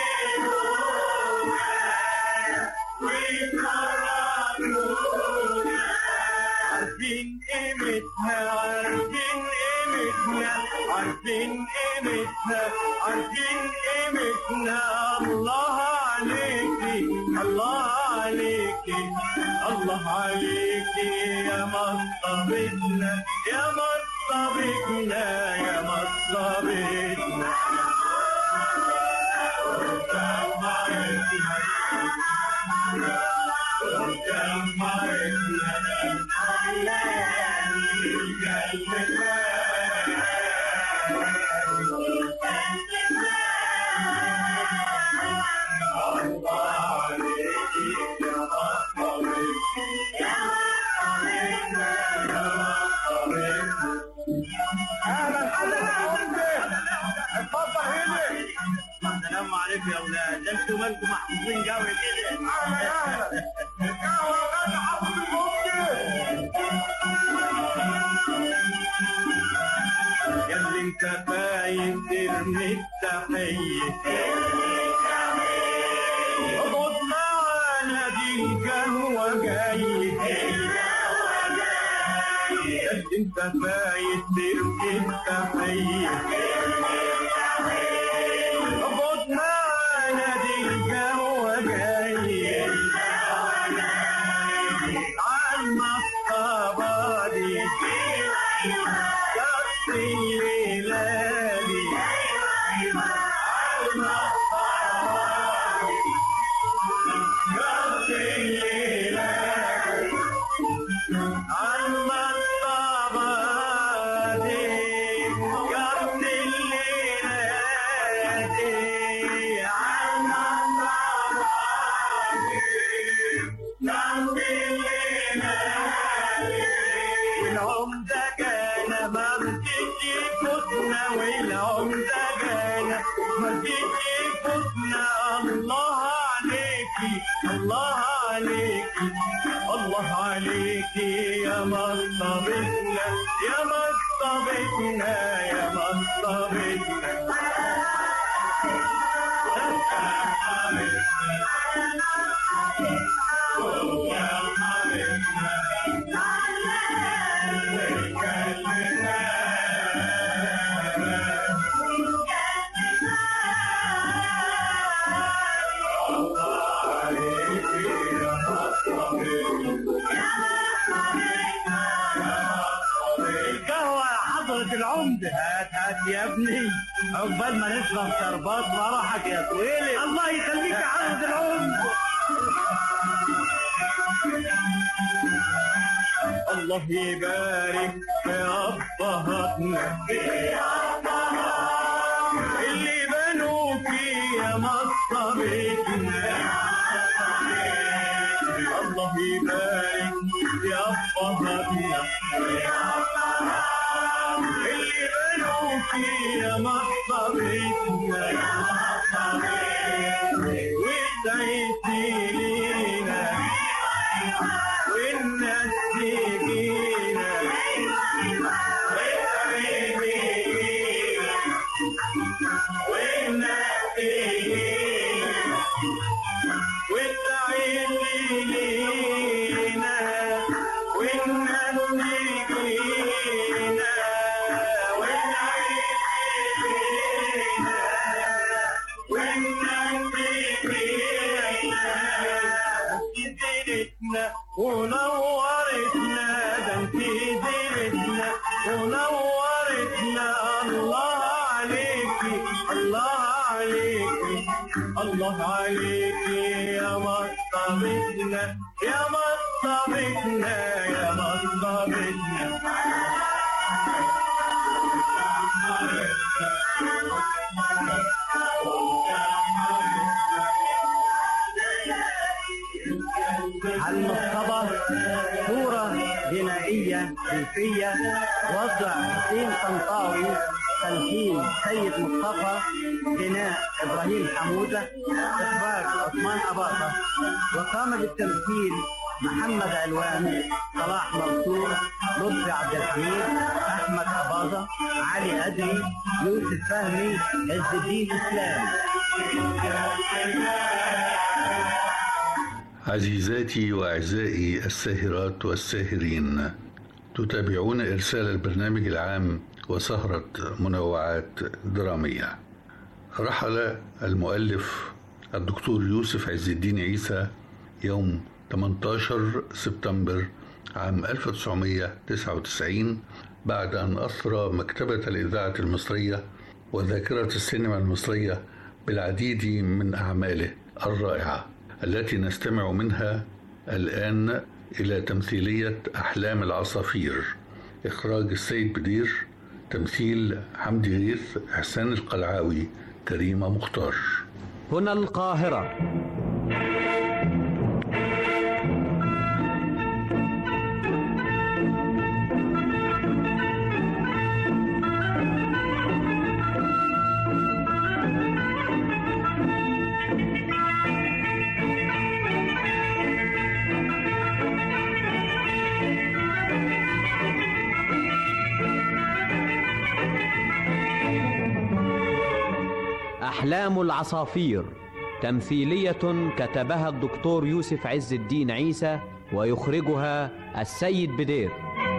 عارفين قيمتنا عارفين قيمتنا عارفين قيمتنا عارفين قيمتنا الله عليكي الله عليكي الله عليكي يا مصطبتنا يا مصطبتنا يا مصطبتنا السلام عليكم يا اولاد ده انتوا مالكم محظوظين قوي كده يا اللي انت فايت ترمي التحية اقعد معانا دي القهوة جاية يا اللي انت فايت ترمي التحية اقعد معانا دي القهوة جاية عالمصطبة دي كف الليلالي كف الليلالي عالمصطبة دي كف الليلالي عليك الله عليك يا مصطبتنا يا مصطبتنا يا مصطبتنا القهوة يا حضرة العمدة هات هات يا ابني عقبال ما نشرب شربات فرحك يا طويلي الله يخليك يا حضرة العمدة الله يبارك في أبهاتنا اللي بنوا يا مصطبتنا الله يبارك في أبهاتنا اللي بنوا يا مصطبتنا وتعيشي لينا والناس تجينا والناس تجينا وتعيشي لينا والناس تجينا زينتنا ونورتنا ده انت زينتنا ونورتنا الله عليكي الله عليكي الله عليكي يا مصطبتنا يا مصطبتنا يا مصطبتنا المصطبة صورة غنائية ريفية وضع حسين طنطاوي تمثيل سيد مصطفى غناء ابراهيم حموده اخراج عثمان اباطه وقام بالتمثيل محمد علوان صلاح منصور لطفي عبد الحميد احمد اباظه علي ادري يوسف فهمي عز الدين اسلام عزيزاتي وأعزائي الساهرات والساهرين تتابعون إرسال البرنامج العام وسهرة منوعات درامية رحل المؤلف الدكتور يوسف عز الدين عيسى يوم 18 سبتمبر عام 1999 بعد أن أثرى مكتبة الإذاعة المصرية وذاكرة السينما المصرية بالعديد من أعماله الرائعة التي نستمع منها الآن إلى تمثيلية أحلام العصافير إخراج السيد بدير تمثيل حمدي غيث إحسان القلعاوي كريمة مختار هنا القاهرة أحلام العصافير تمثيلية كتبها الدكتور يوسف عز الدين عيسى ويخرجها السيد بدير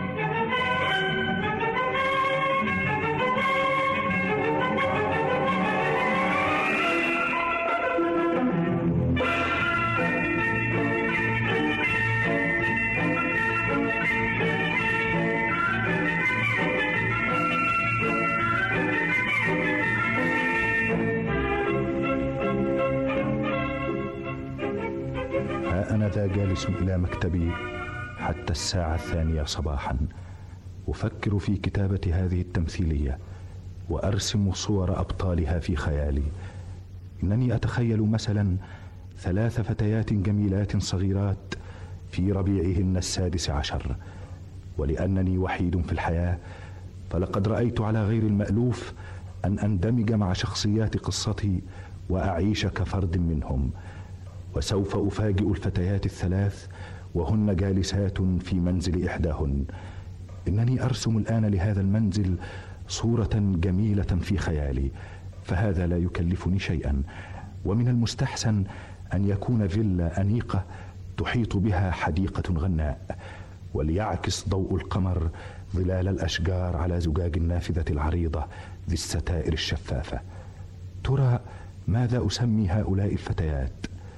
ها أنا ذا جالس إلى مكتبي حتى الساعة الثانية صباحا أفكر في كتابة هذه التمثيلية وأرسم صور أبطالها في خيالي إنني أتخيل مثلا ثلاث فتيات جميلات صغيرات في ربيعهن السادس عشر ولأنني وحيد في الحياة فلقد رأيت على غير المألوف أن أندمج مع شخصيات قصتي وأعيش كفرد منهم وسوف افاجئ الفتيات الثلاث وهن جالسات في منزل احداهن انني ارسم الان لهذا المنزل صوره جميله في خيالي فهذا لا يكلفني شيئا ومن المستحسن ان يكون فيلا انيقه تحيط بها حديقه غناء وليعكس ضوء القمر ظلال الاشجار على زجاج النافذه العريضه ذي الستائر الشفافه ترى ماذا اسمي هؤلاء الفتيات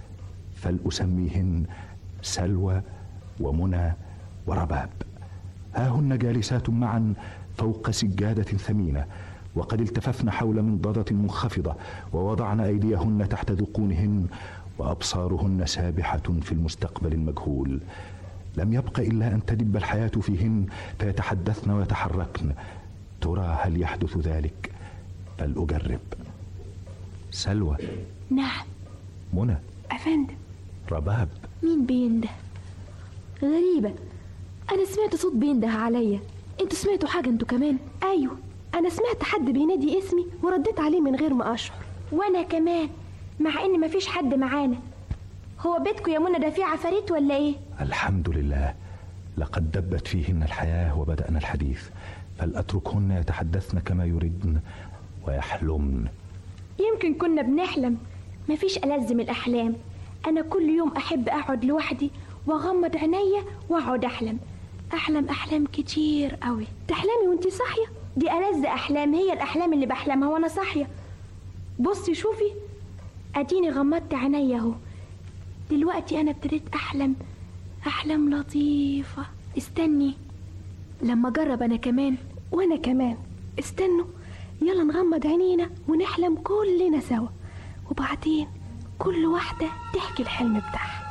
فلاسميهن سلوى ومنى ورباب ها هن جالسات معا فوق سجاده ثمينه وقد التففن حول منضده منخفضه ووضعن ايديهن تحت ذقونهن وابصارهن سابحه في المستقبل المجهول لم يبق الا ان تدب الحياه فيهن فيتحدثن ويتحركن ترى هل يحدث ذلك فلاجرب سلوى نعم منى أفندم رباب مين بينده غريبة أنا سمعت صوت بينده عليا انتوا سمعتوا حاجة انتوا كمان أيوة أنا سمعت حد بينادي اسمي ورديت عليه من غير ما أشعر وأنا كمان مع إن مفيش حد معانا هو بيتكم يا منى ده فيه عفاريت ولا إيه؟ الحمد لله لقد دبت فيهن الحياه وبدانا الحديث فلاتركهن يتحدثن كما يردن ويحلمن يمكن كنا بنحلم مفيش ألذ من الأحلام أنا كل يوم أحب أقعد لوحدي وأغمض عينيا وأقعد أحلم أحلم أحلام كتير قوي تحلمي وانتي صاحية؟ دي ألذ أحلام هي الأحلام اللي بحلمها وأنا صاحية بصي شوفي أديني غمضت عينيا أهو دلوقتي أنا ابتديت أحلم أحلام لطيفة استني لما أجرب أنا كمان وأنا كمان استنوا يلا نغمض عينينا ونحلم كلنا سوا وبعدين كل واحدة تحكي الحلم بتاعها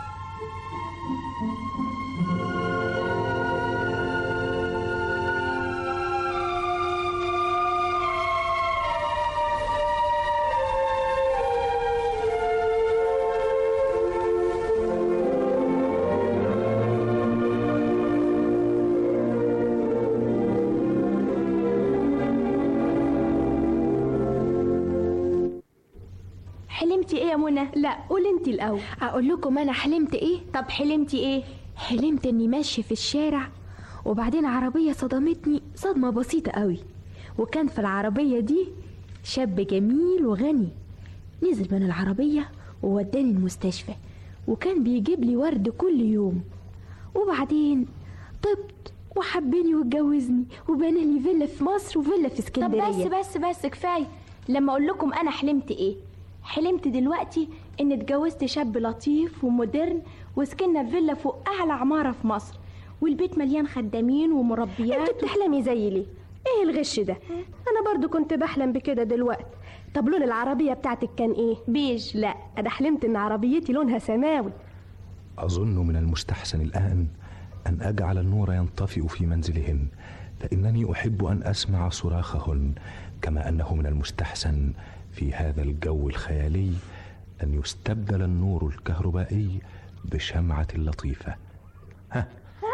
حلمتي ايه يا منى لا قولي انت الاول اقول لكم انا حلمت ايه طب حلمتي ايه حلمت اني ماشيه في الشارع وبعدين عربيه صدمتني صدمه بسيطه قوي وكان في العربيه دي شاب جميل وغني نزل من العربيه ووداني المستشفى وكان بيجيب لي ورد كل يوم وبعدين طبت وحبني واتجوزني وبنى لي فيلا في مصر وفيلا في طب اسكندريه بس بس بس كفايه لما اقول لكم انا حلمت ايه حلمت دلوقتي ان اتجوزت شاب لطيف ومودرن وسكننا في فيلا فوق اعلى عماره في مصر والبيت مليان خدامين ومربيات انت بتحلمي زي ليه ايه الغش ده انا برضو كنت بحلم بكده دلوقتي طب لون العربيه بتاعتك كان ايه بيج لا انا حلمت ان عربيتي لونها سماوي اظن من المستحسن الان ان اجعل النور ينطفئ في منزلهن فانني احب ان اسمع صراخهن كما انه من المستحسن في هذا الجو الخيالي ان يستبدل النور الكهربائي بشمعه لطيفه ها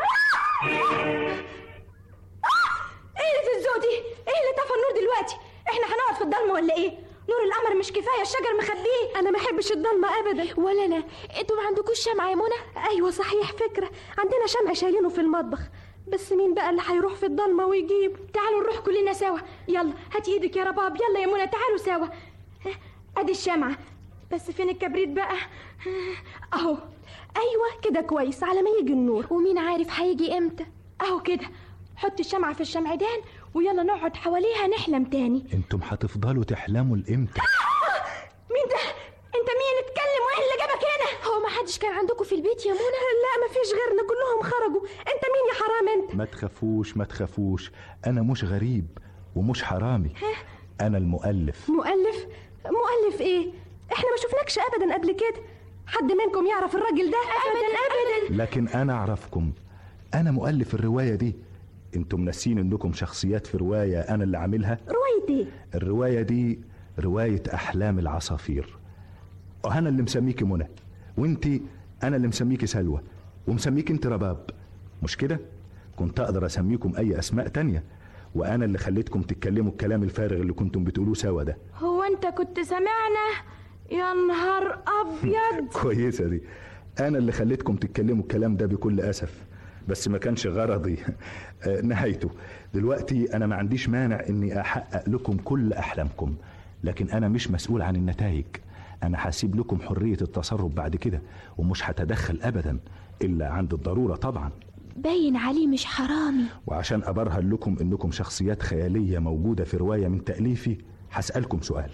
ايه اللي في الذوق دي ايه اللي طفى النور دلوقتي احنا هنقعد في الضلمه ولا ايه نور القمر مش كفايه الشجر مخبيه انا ما احبش الضلمه ابدا ولا انا انتوا ما عندكوش شمعه يا منى ايوه صحيح فكره عندنا شمع شايلينه في المطبخ بس مين بقى اللي هيروح في الضلمه ويجيب تعالوا نروح كلنا سوا يلا هاتي ايدك يا رباب يلا يا منى تعالوا سوا ها، ادي الشمعه بس فين الكبريت بقى اهو ايوه كده كويس على ما يجي النور ومين عارف هيجي امتى اهو كده حط الشمعة في الشمعدان ويلا نقعد حواليها نحلم تاني انتم هتفضلوا تحلموا لامتى مين ده انت مين اتكلم وايه اللي جابك هنا هو ما حدش كان عندكم في البيت يا منى لا مفيش غيرنا كلهم خرجوا انت مين يا حرام انت ما تخافوش ما تخافوش انا مش غريب ومش حرامي انا المؤلف مؤلف مؤلف ايه احنا ما شفناكش ابدا قبل كده حد منكم يعرف الراجل ده ابدا ابدا لكن انا اعرفكم انا مؤلف الروايه دي انتم ناسين انكم شخصيات في روايه انا اللي عاملها روايه ايه الروايه دي روايه احلام العصافير وانا اللي مسميكي منى وانتي انا اللي مسميكي سلوى ومسميك انت رباب مش كده كنت اقدر اسميكم اي اسماء تانية وانا اللي خليتكم تتكلموا الكلام الفارغ اللي كنتم بتقولوه سوا ده هو انت كنت سامعنا يا نهار ابيض كويسة دي أنا اللي خليتكم تتكلموا الكلام ده بكل أسف بس ما كانش غرضي آه، نهايته دلوقتي أنا ما عنديش مانع إني أحقق لكم كل أحلامكم لكن أنا مش مسؤول عن النتائج أنا هسيب لكم حرية التصرف بعد كده ومش هتدخل أبدا إلا عند الضرورة طبعا باين عليه مش حرامي وعشان أبرهن لكم إنكم شخصيات خيالية موجودة في رواية من تأليفي هسألكم سؤال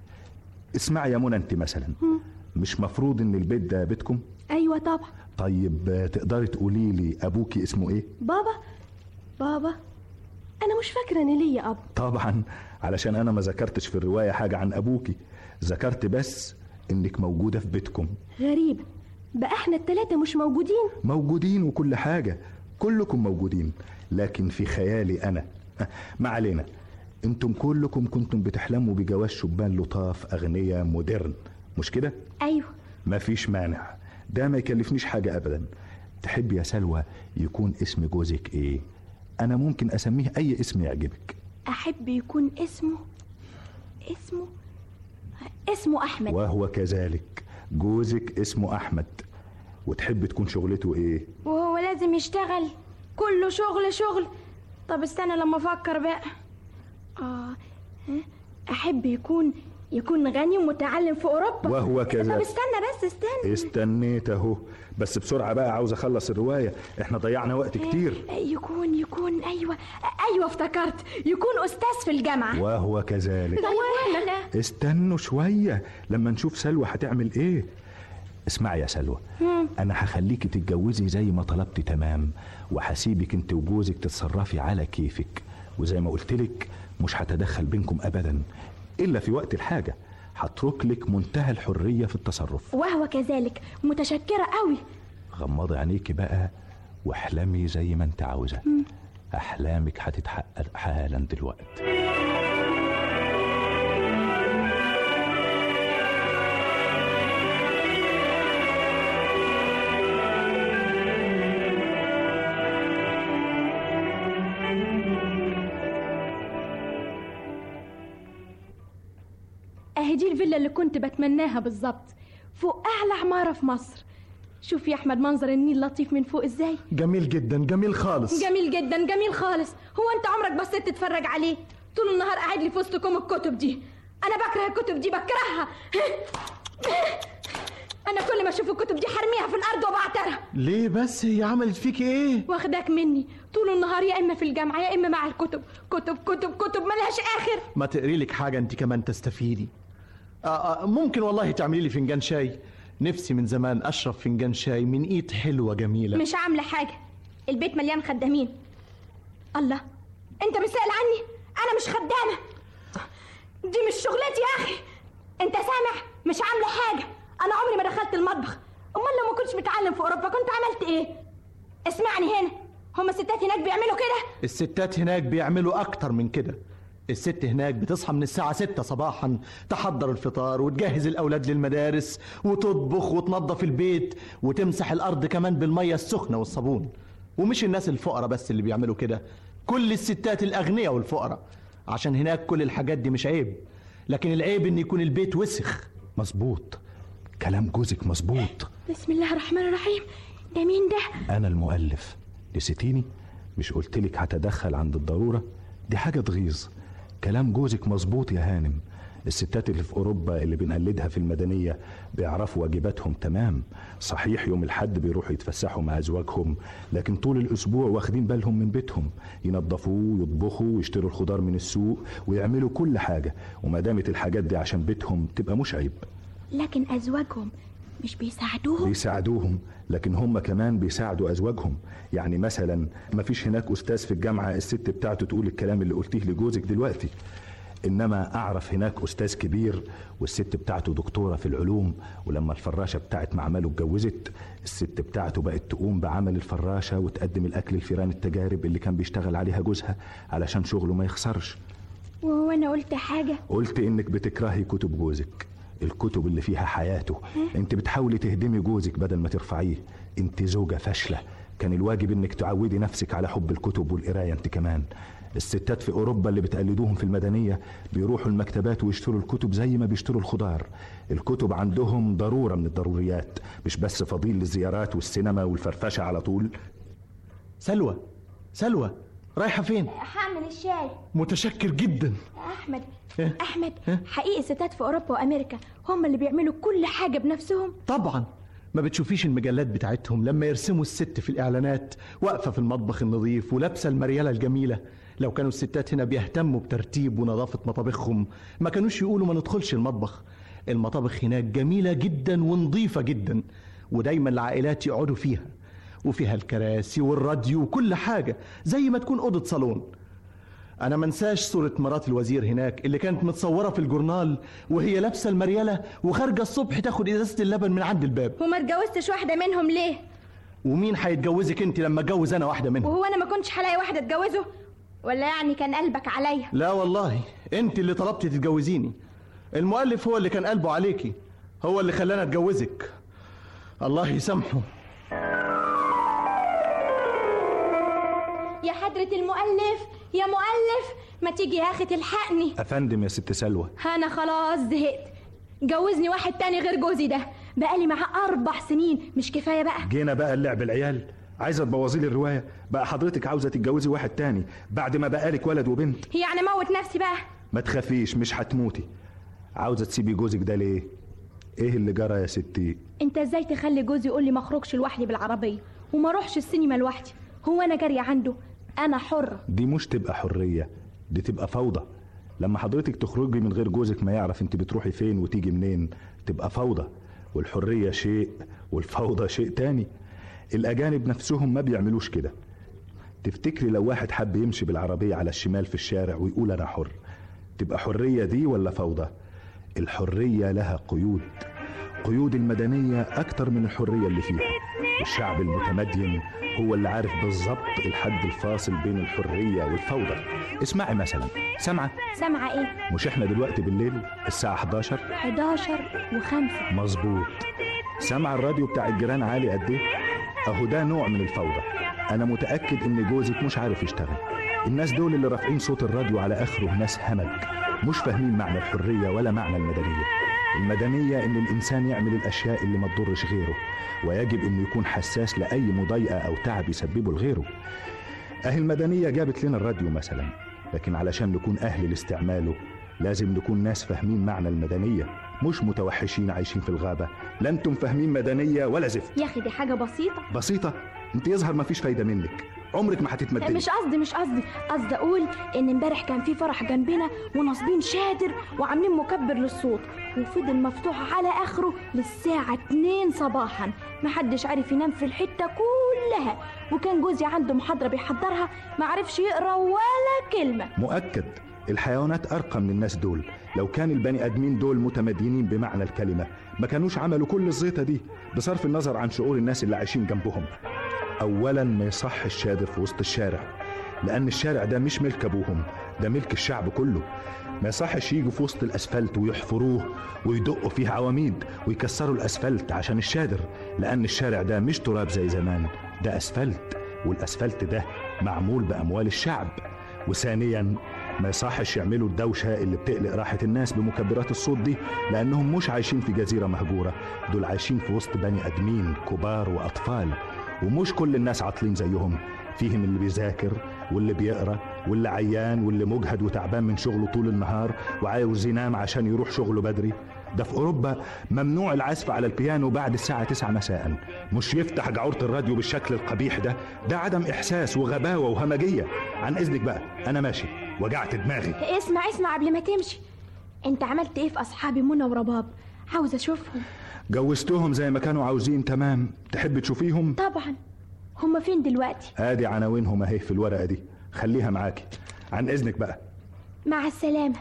اسمعي يا منى أنت مثلا مش مفروض إن البيت ده بيتكم ايوه طبعا طيب آه، تقدري تقولي لي أبوكي اسمه إيه بابا بابا انا مش فاكره ان ليا اب طبعا علشان أنا ما ذكرتش في الرواية حاجة عن أبوكي ذكرت بس إنك موجودة في بيتكم غريبه بقى احنا التلاتة مش موجودين موجودين وكل حاجة كلكم موجودين لكن في خيالي أنا أه، ما علينا انتم كلكم كنتم بتحلموا بجواز شبان لطاف أغنياء مودرن مش كده؟ ايوه مفيش مانع ده ما يكلفنيش حاجة أبدا تحب يا سلوى يكون اسم جوزك إيه؟ أنا ممكن أسميه أي اسم يعجبك احب يكون اسمه اسمه اسمه احمد وهو كذلك جوزك اسمه أحمد وتحب تكون شغلته إيه؟ وهو لازم يشتغل كله شغل شغل طب استنى لما افكر بقى اه ها؟ احب يكون يكون غني ومتعلم في اوروبا وهو طب كذلك استنى بس استنى استنيت اهو بس بسرعة بقى عاوز أخلص الرواية احنا ضيعنا وقت كتير يكون يكون ايوه ايوه افتكرت يكون استاذ في الجامعه وهو كذلك طيب احنا استنوا شوية لما نشوف سلوى هتعمل ايه اسمعي يا سلوى مم. انا هخليكي تتجوزي زي ما طلبتي تمام وهسيبك انت وجوزك تتصرفي على كيفك وزي ما قلتلك مش هتدخل بينكم ابدا الا في وقت الحاجة هترك لك منتهى الحرية في التصرف وهو كذلك متشكره قوي غمضي عينيكي بقى واحلمي زي ما انت عاوزة مم. احلامك هتتحقق حالا دلوقتي اهي دي الفيلا اللي كنت بتمناها بالظبط فوق اعلى عماره في مصر شوف يا احمد منظر النيل لطيف من فوق ازاي جميل جدا جميل خالص جميل جدا جميل خالص هو انت عمرك بصيت تتفرج عليه طول النهار قاعد لي في وسط كوم الكتب دي انا بكره الكتب دي بكرهها انا كل ما اشوف الكتب دي حرميها في الارض وبعترها ليه بس هي عملت فيك ايه واخداك مني طول النهار يا اما في الجامعه يا اما مع الكتب كتب كتب كتب ملهاش اخر ما تقري لك حاجة انت كمان تستفيدي آه آه ممكن والله تعملي لي فنجان شاي نفسي من زمان اشرب فنجان شاي من ايد حلوة جميلة مش عامله حاجه البيت مليان خدامين الله انت مش سائل عني انا مش خدامه دي مش شغلتي يا اخي انت سامع مش عامله حاجه انا عمري ما دخلت المطبخ امال لو ما كنتش متعلم في اوروبا كنت عملت ايه اسمعني هنا هما الستات هناك بيعملوا كده الستات هناك بيعملوا اكتر من كده الست هناك بتصحى من الساعة ستة صباحا تحضر الفطار وتجهز الأولاد للمدارس وتطبخ وتنظف البيت وتمسح الأرض كمان بالمية السخنة والصابون ومش الناس الفقراء بس اللي بيعملوا كده كل الستات الأغنياء والفقراء عشان هناك كل الحاجات دي مش عيب لكن العيب إن يكون البيت وسخ مظبوط كلام جوزك مظبوط بسم الله الرحمن الرحيم ده مين ده انا المؤلف نسيتيني مش قلتلك هتدخل عند الضرورة دي حاجة تغيظ كلام جوزك مظبوط يا هانم الستات اللي في أوروبا اللي بنقلدها في المدنية بيعرفوا واجباتهم تمام صحيح يوم الحد بيروحوا يتفسحوا مع أزواجهم لكن طول الأسبوع واخدين بالهم من بيتهم ينظفوه ويطبخوا ويشتروا الخضار من السوق ويعملوا كل حاجة وما دامت الحاجات دي عشان بيتهم تبقى مش عيب لكن ازواجهم مش بيساعدوهم بيساعدوهم لكن هم كمان بيساعدوا ازواجهم يعني مثلا ما فيش هناك استاذ في الجامعه الست بتاعته تقول الكلام اللي قلتيه لجوزك دلوقتي انما اعرف هناك استاذ كبير والست بتاعته دكتوره في العلوم ولما الفراشه بتاعت معمله اتجوزت الست بتاعته بقت تقوم بعمل الفراشه وتقدم الاكل لفيران التجارب اللي كان بيشتغل عليها جوزها علشان شغله ما يخسرش وهو انا قلت حاجه قلت انك بتكرهي كتب جوزك الكتب اللي فيها حياته انت بتحاولي تهدمي جوزك بدل ما ترفعيه انت زوجة فاشلة كان الواجب انك تعودي نفسك على حب الكتب والقراية انت كمان الستات في أوروبا اللي بتقلدوهم في المدنية بيروحوا المكتبات ويشتروا الكتب زي ما بيشتروا الخضار الكتب عندهم ضرورة من الضروريات مش بس فضيل للزيارات والسينما والفرفشة على طول سلوى سلوى رايحة فين؟ هعمل الشاي متشكر جدا احمد إيه؟ احمد إيه؟ حقيقي الستات في اوروبا وامريكا هم اللي بيعملوا كل حاجه بنفسهم طبعا ما بتشوفيش المجلات بتاعتهم لما يرسموا الست في الإعلانات واقفة في المطبخ النظيف ولابسة المريالة الجميلة لو كانوا الستات هنا بيهتموا بترتيب ونظافة مطابخهم ما كانوش يقولوا ما ندخلش المطبخ المطابخ هناك جميلة جدا ونظيفة جدا ودايما العائلات يقعدوا فيها وفيها الكراسي والراديو وكل حاجة زي ما تكون أوضة صالون أنا منساش صورة مرات الوزير هناك اللي كانت متصورة في الجورنال وهي لابسة المريالة وخارجة الصبح تاخد إزازة اللبن من عند الباب وما اتجوزتش واحده منهم ليه ومين هيتجوزك انت لما اتجوز انا واحده منهم وهو انا ما كنتش هلاقي واحده اتجوزه ولا يعني كان قلبك عليا لا والله انت اللي طلبتي تتجوزيني المؤلف هو اللي كان قلبه عليكي هو اللي خلانا اتجوزك الله يسامحه يا حضرة المؤلف يا مؤلف ما تيجي يا اخي تلحقني أفندم يا ست سلوى انا خلاص زهقت جوزني واحد تاني غير جوزي ده بقالي معاه اربع سنين مش كفايه بقى جينا بقى اللعب العيال عايزة تبوظي لي الرواية بقى حضرتك عاوزة تتجوزي واحد تاني بعد ما بقالك ولد وبنت يعني موت نفسي بقى ما تخافيش مش هتموتي عاوزة تسيبي جوزك ده ليه ايه اللي جرى يا ستي انت ازاي تخلي جوزي يقول لي ما اخرجش لوحدي بالعربيه وما اروحش السينما لوحدي هو انا جاريه عنده انا حره دي مش تبقى حرية دي تبقى فوضى لما حضرتك تخرجي من غير جوزك ما يعرف انت بتروحي فين وتيجي منين تبقى فوضى والحرية شيء والفوضى شيء تاني الأجانب نفسهم ما بيعملوش كده تفتكري لو واحد حب يمشي بالعربية على الشمال في الشارع ويقول أنا حر تبقى حرية دي ولا فوضى الحرية لها قيود قيود المدنية أكتر من الحرية اللي فيها الشعب المتمدين هو اللي عارف بالظبط الحد الفاصل بين الحرية والفوضى اسمعي مثلا سامعة سامعه ايه مش احنا دلوقتي بالليل الساعة 11 11 و5 مظبوط سامعة الراديو بتاع الجيران عالي قد ايه اهو ده نوع من الفوضى انا متأكد ان جوزك مش عارف يشتغل الناس دول اللي رافعين صوت الراديو على اخره ناس همج مش فاهمين معنى الحرية ولا معنى المدنية المدنية ان الانسان يعمل الاشياء اللي ما تضرش غيره ويجب انه يكون حساس لاي مضايقة او تعب يسببه لغيره اهي المدنية جابت لنا الراديو مثلا لكن علشان نكون اهل لاستعماله لازم نكون ناس فاهمين معنى المدنية مش متوحشين عايشين في الغابة لا انتم فاهمين مدنية ولا زفت يا اخي دي حاجه بسيطه بسيطة انت يظهر ما فيش فايدة منك عمرك ما هتتمدني مش قصدي مش قصدي قصدي اقول ان امبارح كان في فرح جنبنا وناصبين شادر وعاملين مكبر للصوت وفضل مفتوح على اخره للساعة 2 صباحا محدش عارف ينام في الحتة كلها وكان جوزي عنده محاضرة بيحضرها معرفش يقرا ولا كلمة مؤكد الحيوانات أرقى من الناس دول لو كان البني آدمين دول متمدينين بمعنى الكلمة ما كانوش عملوا كل الزيطة دي بصرف النظر عن شعور الناس اللي عايشين جنبهم أولا ما يصح الشادر في وسط الشارع لأن الشارع ده مش ملك أبوهم ده ملك الشعب كله ما يصحش يجوا في وسط الأسفلت ويحفروه ويدقوا فيه عواميد ويكسروا الأسفلت عشان الشادر لأن الشارع ده مش تراب زي زمان ده أسفلت والأسفلت ده معمول بأموال الشعب وثانيا ما يصحش يعملوا الدوشة اللي بتقلق راحة الناس بمكبرات الصوت دي لأنهم مش عايشين في جزيرة مهجورة دول عايشين في وسط بني آدمين كبار وأطفال ومش كل الناس عاطلين زيهم فيهم اللي بيذاكر واللي بيقرا واللي عيان واللي مجهد وتعبان من شغله طول النهار وعاوز ينام عشان يروح شغله بدري ده في اوروبا ممنوع العزف على البيانو بعد الساعة 9 مساء مش يفتح جعورة الراديو بالشكل القبيح ده ده عدم احساس وغباوة وهمجية عن اذنك بقى انا ماشي وجعت دماغي اسمع اسمع قبل ما تمشي انت عملت ايه في اصحابي منى ورباب عاوز اشوفهم جوزتهم زي ما كانوا عاوزين تمام تحب تشوفيهم طبعا هما فين دلوقتي ادي عناوينهم اهي في الورقة دي خليها معاكي عن اذنك بقى مع السلامة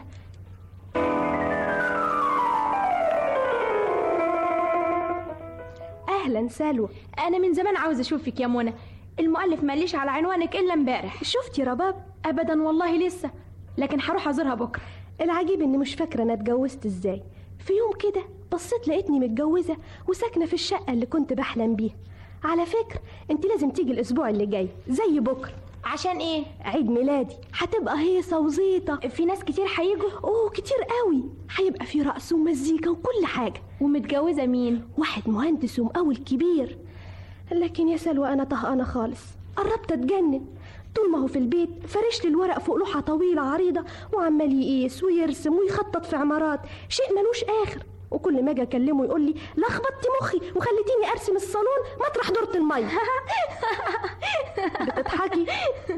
اهلا سلوى انا من زمان عاوز اشوفك يا منى المؤلف ماليش على عنوانك الا امبارح شفتي رباب ابدا والله لسه لكن هروح ازورها بكره العجيب اني مش فاكره انا اتجوزت ازاي في يوم كده بصيت لقيتني متجوزه وساكنه في الشقه اللي كنت بحلم بيها على فكره انت لازم تيجي الاسبوع اللي جاي زي بكره عشان ايه عيد ميلادي هتبقى هيصة وزيطة في ناس كتير هيجوا اوه كتير قوي هيبقى في رقص ومزيكا وكل حاجة ومتجوزة مين واحد مهندس ومقاول كبير لكن يا سلوى انا طهقانة خالص قربت اتجنن طول ما هو في البيت فرش لي الورق فوق لوحة طويلة عريضة وعمال يقيس ويرسم ويخطط في عمارات شيء ملوش آخر وكل ما اجي اكلمه يقول لي لخبطتي مخي وخليتيني ارسم الصالون مطرح دورة المية بتضحكي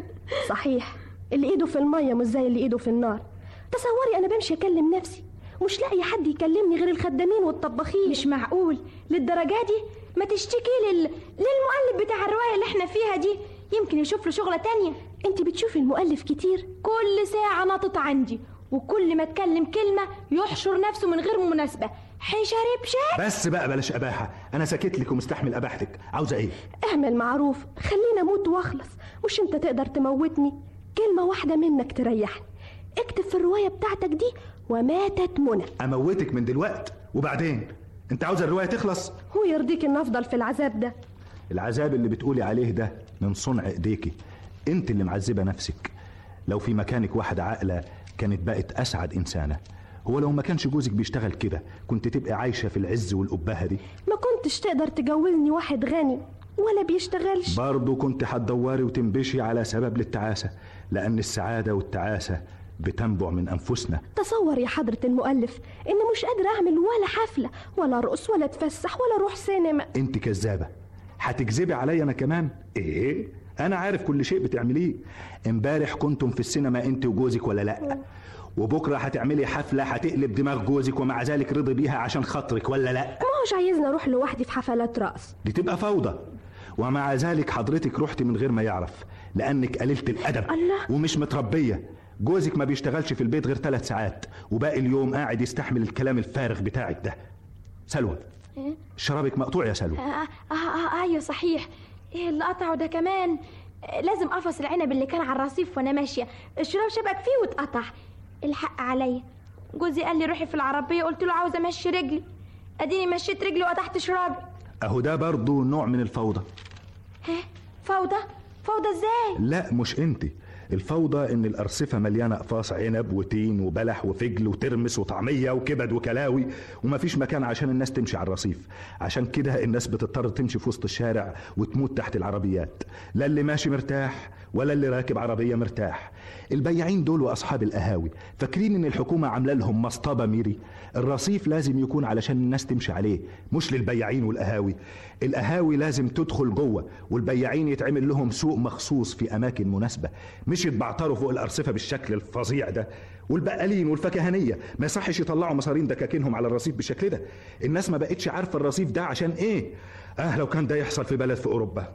صحيح اللي ايده في المية مش زي اللي ايده في النار تصوري انا بمشي اكلم نفسي مش لاقي حد يكلمني غير الخدامين والطباخين مش معقول للدرجة دي ما تشتكي لل... للمؤلف بتاع الرواية اللي احنا فيها دي يمكن يشوف له شغلة تانية انت بتشوفي المؤلف كتير كل ساعة نطت عندي وكل ما اتكلم كلمة يحشر نفسه من غير مناسبة حشري بشات بس بقى بلاش اباحه انا ساكت لك ومستحمل اباحتك عاوزه ايه اعمل معروف خليني اموت واخلص مش انت تقدر تموتني كلمة واحدة منك تريحني اكتب في الرواية بتاعتك دي وماتت منى اموتك من دلوقت وبعدين انت عاوزه الروايه تخلص هو يرضيك ان افضل في العذاب ده العذاب اللي بتقولي عليه ده من صنع ايديكي انت اللي معذبه نفسك لو في مكانك واحده عاقله كانت بقت اسعد انسانه هو لو ما كانش جوزك بيشتغل كده كنت تبقى عايشه في العز والابهه دي ما كنتش تقدر تجوزني واحد غني ولا بيشتغلش برضه كنت هتدوري وتنبشي على سبب للتعاسه لان السعاده والتعاسه بتنبع من انفسنا تصور يا حضرة المؤلف إن مش قادرة أعمل ولا حفلة ولا أرقص ولا أتفسح ولا أروح سينما انت كذابه هتكذبي عليا انا كمان ايه انا عارف كل شيء بتعمليه امبارح كنتم في السينما انت وجوزك ولا لا وبكره هتعملي حفله هتقلب دماغ جوزك ومع ذلك رضي بيها عشان خاطرك ولا لا ما هوش عايزني أروح لوحدي في حفلات رقص دي تبقى فوضى ومع ذلك حضرتك رحت من غير ما يعرف لانك قليله الادب الله. ومش متربيه جوزك ما بيشتغلش في البيت غير ثلاث ساعات وباقي اليوم قاعد يستحمل الكلام الفارغ بتاعك ده سلوى إيه؟ شرابك مقطوع يا سلوى آه, آه, آه ايوه صحيح ايه اللي قطعه ده كمان آه، لازم افصل العنب اللي كان على الرصيف وانا ماشيه الشراب شبك فيه واتقطع الحق عليا جوزي قال لي روحي في العربيه قلت له عاوزه امشي رجلي اديني مشيت رجلي وقطعت شرابي اهو ده برضه نوع من الفوضى ها فوضى فوضى ازاي لا مش انت الفوضى ان الارصفه مليانه اقفاص عنب وتين وبلح وفجل وترمس وطعميه وكبد وكلاوي ومفيش مكان عشان الناس تمشي على الرصيف عشان كده الناس بتضطر تمشي في وسط الشارع وتموت تحت العربيات لا اللي ماشي مرتاح ولا اللي راكب عربيه مرتاح البياعين دول واصحاب القهاوي فاكرين ان الحكومه عامله لهم مصطبه ميري الرصيف لازم يكون علشان الناس تمشي عليه مش للبياعين والقهاوي القهاوي لازم تدخل جوه والبياعين يتعمل لهم سوق مخصوص في اماكن مناسبه مش يتبعتروا فوق الارصفه بالشكل الفظيع ده والبقالين والفكهانيه ما يصحش يطلعوا مصارين دكاكينهم على الرصيف بالشكل ده الناس ما بقتش عارفه الرصيف ده عشان ايه اه لو كان ده يحصل في بلد في اوروبا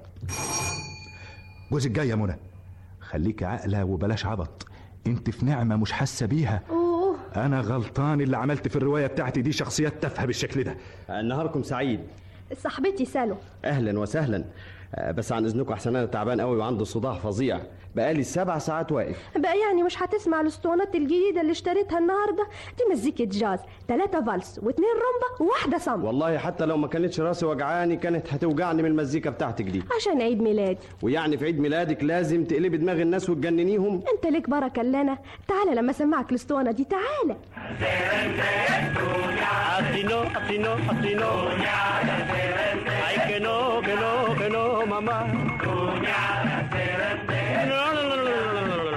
جوزك جاي يا منى خليك عاقله وبلاش عبط انت في نعمه مش حاسه بيها اوه انا غلطان اللي عملت في الروايه بتاعتي دي شخصيات تافهه بالشكل ده نهاركم سعيد صاحبتي سالو اهلا وسهلا آه، بس عن اذنكم احسن انا تعبان قوي وعندي صداع فظيع بقالي سبع ساعات واقف بقى يعني مش هتسمع الاسطوانات الجديدة اللي اشتريتها النهاردة دي مزيكة جاز ثلاثة فالس واثنين رومبا وواحدة صم والله حتى لو ما كانتش راسي وجعاني كانت هتوجعني من المزيكا بتاعتك دي عشان عيد ميلادي ويعني في عيد ميلادك لازم تقلبي دماغ الناس وتجننيهم انت ليك بركة لنا تعالى لما اسمعك الاسطوانة دي تعالى Así no, así no, así no. Ay, que no, que no, que no, mamá. No, no, no, no, no, no, no, no.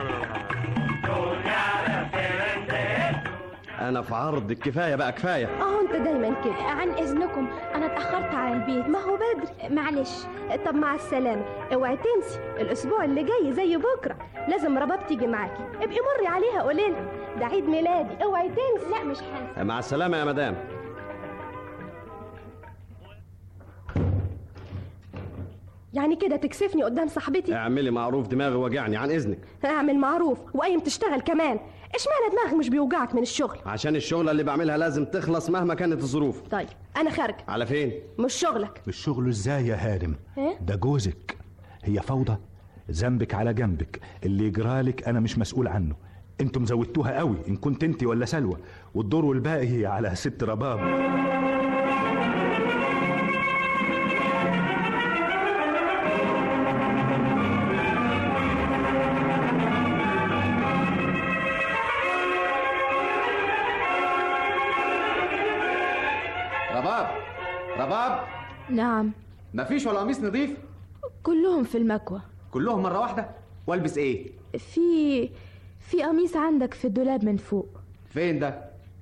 انا في عرض كفايه بقى كفايه اه انت دايما كده عن اذنكم انا اتاخرت على البيت ما هو بدري معلش طب مع السلامة اوعي تنسي الاسبوع اللي جاي زي بكرة لازم رباب تيجي معاكي ابقي مري عليها قولي لها ده عيد ميلادي اوعي تنسي لا مش هنسى مع السلامه يا مدام يعني كده تكسفني قدام صاحبتي اعملي معروف دماغي وجعني عن اذنك اعمل معروف وقايم تشتغل كمان اشمعنى دماغك مش بيوجعك من الشغل عشان الشغله اللي بعملها لازم تخلص مهما كانت الظروف طيب انا خارجه على فين مش شغلك مش شغله ازاي يا هارم ايه ده جوزك هي فوضى ذنبك على جنبك اللي يجرالك انا مش مسؤول عنه انتم زودتوها قوي ان كنت انت ولا سلوى والدور والباقي على ست رباب نعم مفيش ولا قميص نظيف كلهم في المكوى كلهم مره واحده والبس ايه في في قميص عندك في الدولاب من فوق فين ده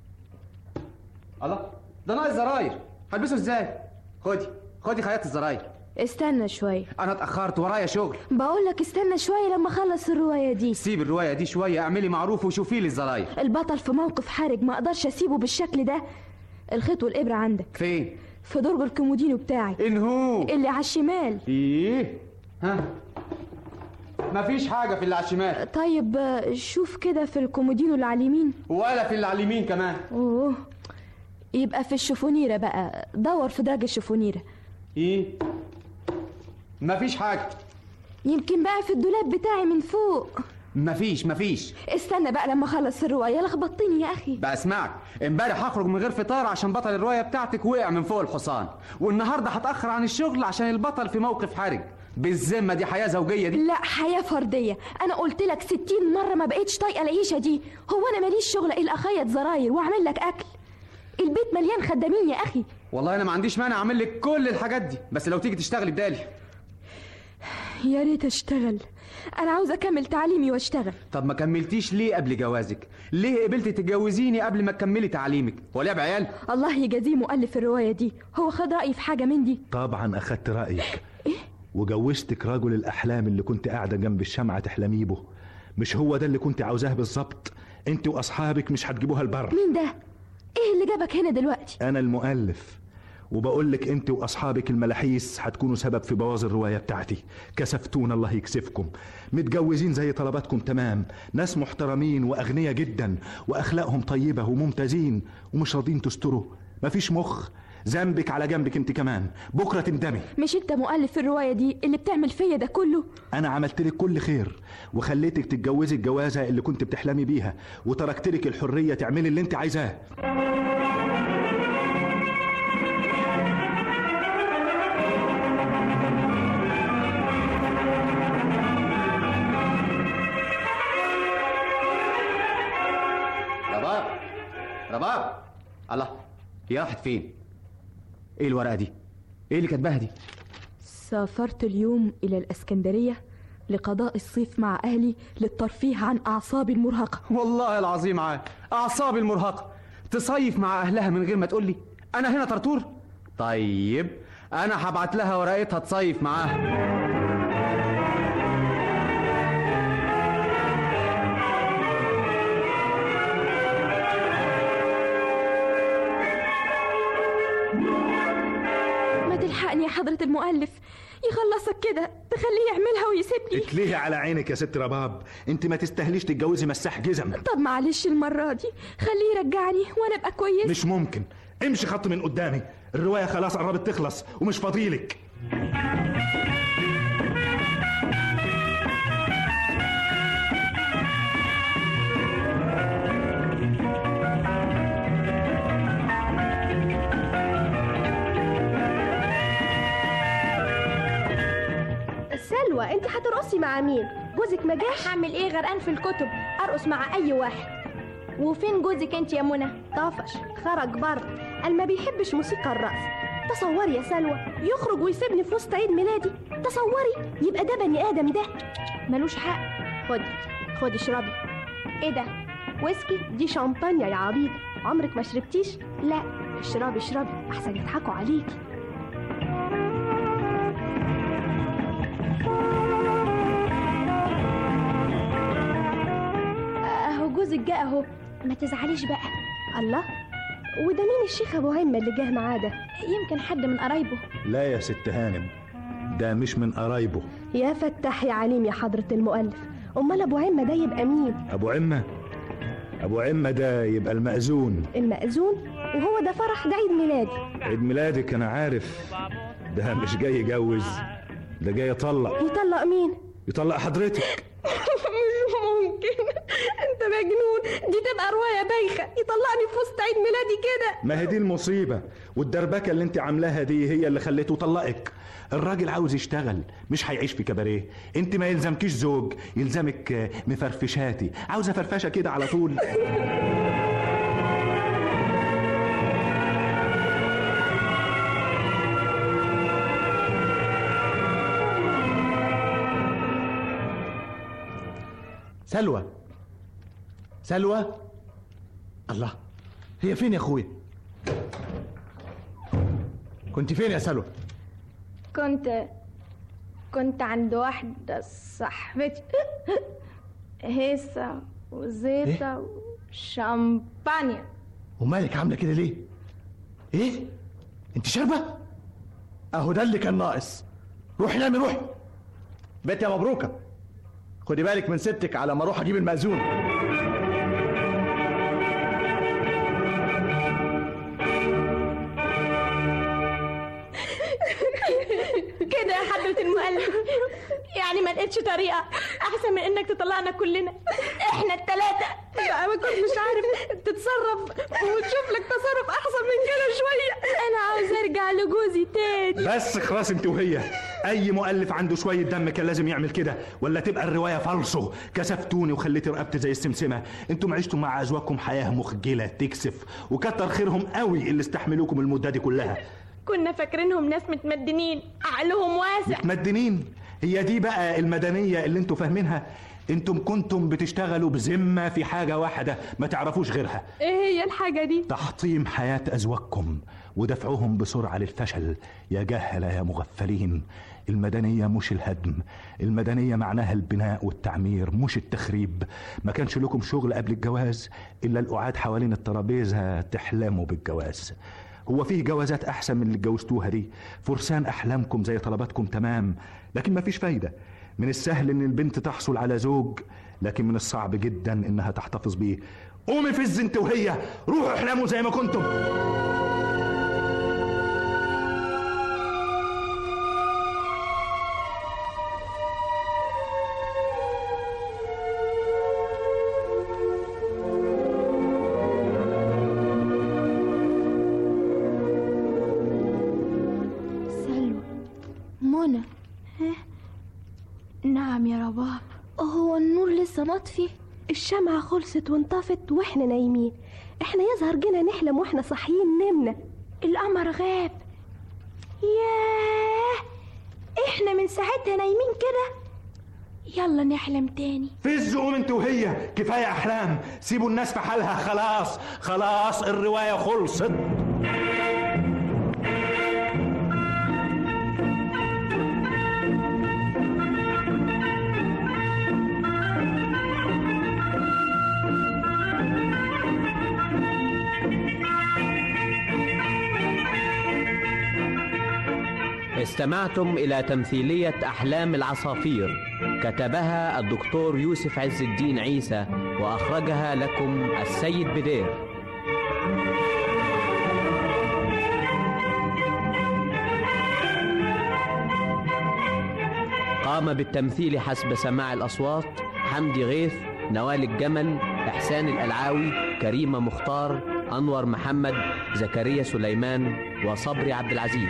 الله ده ناقص زراير هلبسه ازاي خدي خدي خياط الزراير استنى شوية انا اتاخرت ورايا شغل بقول لك استنى شوية لما اخلص الرواية دي سيب الروايه دي شويه اعملي معروف وشوفي لي الزراير البطل في موقف حرج ما اقدرش اسيبه بالشكل ده الخيط والابرة عندك فين في درج الكومودينو بتاعي انهو اللي على الشمال ايه ها مفيش حاجه في اللي على الشمال طيب آه، شوف كده في الكومودينو اللي على اليمين ولا في اللي على اليمين كمان اوه يبقى في الشفونيرة بقى دور في درج الشفونيرة ايه مفيش حاجه يمكن بقى في الدولاب بتاعي من فوق مفيش مفيش استنى بقى لما اخلص الرواية لخبطتني يا اخي بقى اسمعك امبارح هخرج من غير فطار عشان بطل الروايه بتاعتك وقع من فوق الحصان والنهارده هتاخر عن الشغل عشان البطل في موقف حرج بالذمه دي حياه زوجيه دي لا حياة فردية أنا قلت لك ستين مرة ما بقيتش طايقة العيشة دي هو أنا ماليش شغل إلا أخيط زراير وأعمل لك أكل البيت مليان خدامين يا أخي والله انا ما عنديش مانع اعمل لك كل الحاجات دي بس لو تيجي تشتغلي بدالي يا ريت أشتغل أنا عاوزة أكمل تعليمي وأشتغل طب ما كملتيش ليه قبل جوازك ليه قبلتي تتجوزيني قبل ما تكملي تعليمك هو لعب عيال الله يجازيه مؤلف الرواية دي هو خد رأيي في حاجة من دي طبعا أخدت رأيك وجوزتك رجل الأحلام اللي كنت قاعدة جنب الشمعة تحلمي به مش هو ده اللي كنت عاوزاه بالظبط انت واصحابك مش هتجيبوها البر مين ده؟ إيه اللي جابك هنا دلوقتي؟ انا المؤلف وبقول لك انت واصحابك الملاحيس هتكونوا سبب في بوظ الروايه بتاعتي كسفتونا الله يكسفكم متجوزين زي طلباتكم تمام ناس محترمين واغنياء جدا واخلاقهم طيبه وممتازين ومش راضين تستروا مفيش مخ ذنبك على جنبك انت كمان بكره تندمي مش أنت مؤلف الرواية دي اللي بتعمل فيا ده كله؟ انا عملت لك كل خير وخليتك تتجوزي الجوازه اللي كنت بتحلمي بيها وتركت لك الحريه تعملي اللي انت عايزاه رباب رباب الله هي راحت فين ايه الورقه دي ايه اللي كاتباها دي سافرت اليوم إلى الإسكندرية لقضاء الصيف مع أهلي للترفيه عن أعصابي المرهقة والله العظيم عاد اعصابي المرهقه تصيف مع اهلها من غير ما تقول لي انا هنا طرطور طيب انا هبعت لها ورقتها تصيف معاها ما تلحقني يا حضرة المؤلف يخلصك كده تخليه يعملها ويسيبني اتلهي على عينك يا ست رباب انت ما تستاهليش تتجوزي مساح جزم طب معلش المرة دي خليه يرجعني وأنا أبقى كويس مش ممكن امشي خط من قدامي الروايه خلاص قربت تخلص ومش فاضيلك سلوى انت هترقصي مع مين جوزك ما جاش هعمل ايه غرقان في الكتب ارقص مع اي واحد وفين جوزك انت يا منى طافش خرج بره قال ما بيحبش موسيقى الرقص تصوري يا سلوى يخرج ويسيبني في وسط عيد ميلادي تصوري يبقى ده بني ادم ده ملوش حق خدي خدي اشربي ايه ده ويسكي دي شامبانيا يا عبيط عمرك ما شربتيش لا اشربي اشربي احسن يضحكوا عليكي اهو جوزك جه اهو ما تزعليش بقى الله وده مين الشيخ ابو عمه اللي جه معاه ده يمكن حد من قرايبه لا يا ست هانم ده مش من قرايبه يا فتاح يا عليم يا حضرة المؤلف امال ابو عمه ده يبقى مين ابو عمه ابو عمه ده يبقى المأذون المأذون وهو ده فرح ده عيد ميلادي عيد ميلادك انا عارف ده مش جاي يجوز ده جاي يطلق يطلق مين يطلق حضرتك مش ممكن انت مجنون دي تبقى روايه بايخه يطلعني في وسط عيد ميلادي كده ما هي دي المصيبة والدربكة اللي انت عاملاها دي هي اللي خليته طلقك الراجل عاوز يشتغل مش هيعيش في كباريه انت ما يلزمكيش زوج يلزمك آه، مفرفشاتي عاوزة فرفشة كده على طول سلوى سلوى الله هي فين يا اخويا كنت فين يا سلوى كنت كنت عند واحدة صاحبتي هيصة وزيطة وشامبانيا ومالك عامله كده ليه ايه انت شاربه اهو ده اللي كان ناقص روحي نامي روحي بيت يا مبروكه خدي بالك من ستك على ما اروح اجيب المأذون كده يا حضرة المؤلف يعني ما لقيتش طريقة أحسن من إنك تطلعنا كلنا إحنا التلاتة لا ما كنت مش عارف تتصرف وتشوف لك تصرف أحسن من كده شوية أنا عاوز أرجع لجوزي تاني بس خلاص انت وهي اي مؤلف عنده شويه دم كان لازم يعمل كده ولا تبقى الروايه فالصو كسفتوني وخليتي رقبتي زي السمسمه انتم عشتوا مع ازواجكم حياه مخجله تكسف وكتر خيرهم قوي اللي استحملوكم المده دي كلها كنا فاكرينهم ناس متمدنين عقلهم واسع متمدنين هي دي بقى المدنيه اللي انتم فاهمينها انتم كنتم بتشتغلوا بذمه في حاجه واحده ما تعرفوش غيرها إيه هي الحاجة دي تحطيم حياة أزواجكم ودفعهم بسرعة للفشل يا جهلة يا مغفلين المدنية مش الهدم المدنية معناها البناء والتعمير مش التخريب ما كانش لكم شغل قبل الجواز إلا القعاد حوالين الترابيزة تحلموا بالجواز هو فيه جوازات أحسن من اللي اتجوزتوها دي فرسان أحلامكم زي طلباتكم تمام لكن ما فيش فايدة من السهل إن البنت تحصل على زوج لكن من الصعب جدا إنها تحتفظ بيه قومي فز انت وهي روحوا احلموا زي ما كنتم سلوى منى نعم يا رباب هو النور لسه مطفي الشمعة خلصت وانطفت واحنا نايمين احنا يظهر جينا نحلم واحنا صاحيين نمنا القمر غاب ياه احنا من ساعتها نايمين كده يلا نحلم تاني فز قوم انت وهي كفايه احلام سيبوا الناس في حالها خلاص خلاص الروايه خلصت استمعتم إلى تمثيلية أحلام العصافير كتبها الدكتور يوسف عز الدين عيسى وأخرجها لكم السيد بدير قام بالتمثيل حسب سماع الأصوات حمدي غيث نوال الجمل إحسان الألعاوي كريمة مختار أنور محمد زكريا سليمان وصبري عبد العزيز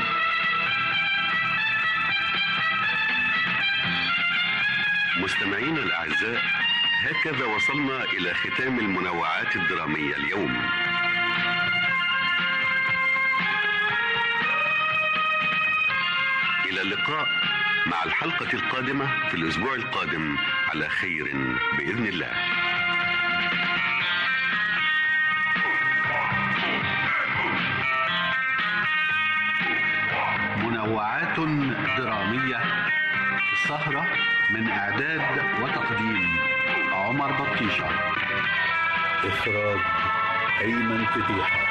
مستمعينا الأعزاء هكذا وصلنا إلى ختام المنوعات الدرامية اليوم إلى اللقاء مع الحلقة القادمة في الأسبوع القادم على خير بإذن الله منوعات درامية سهرة من إعداد وتقديم عمر بطيشة إخراج أيمن فتيحة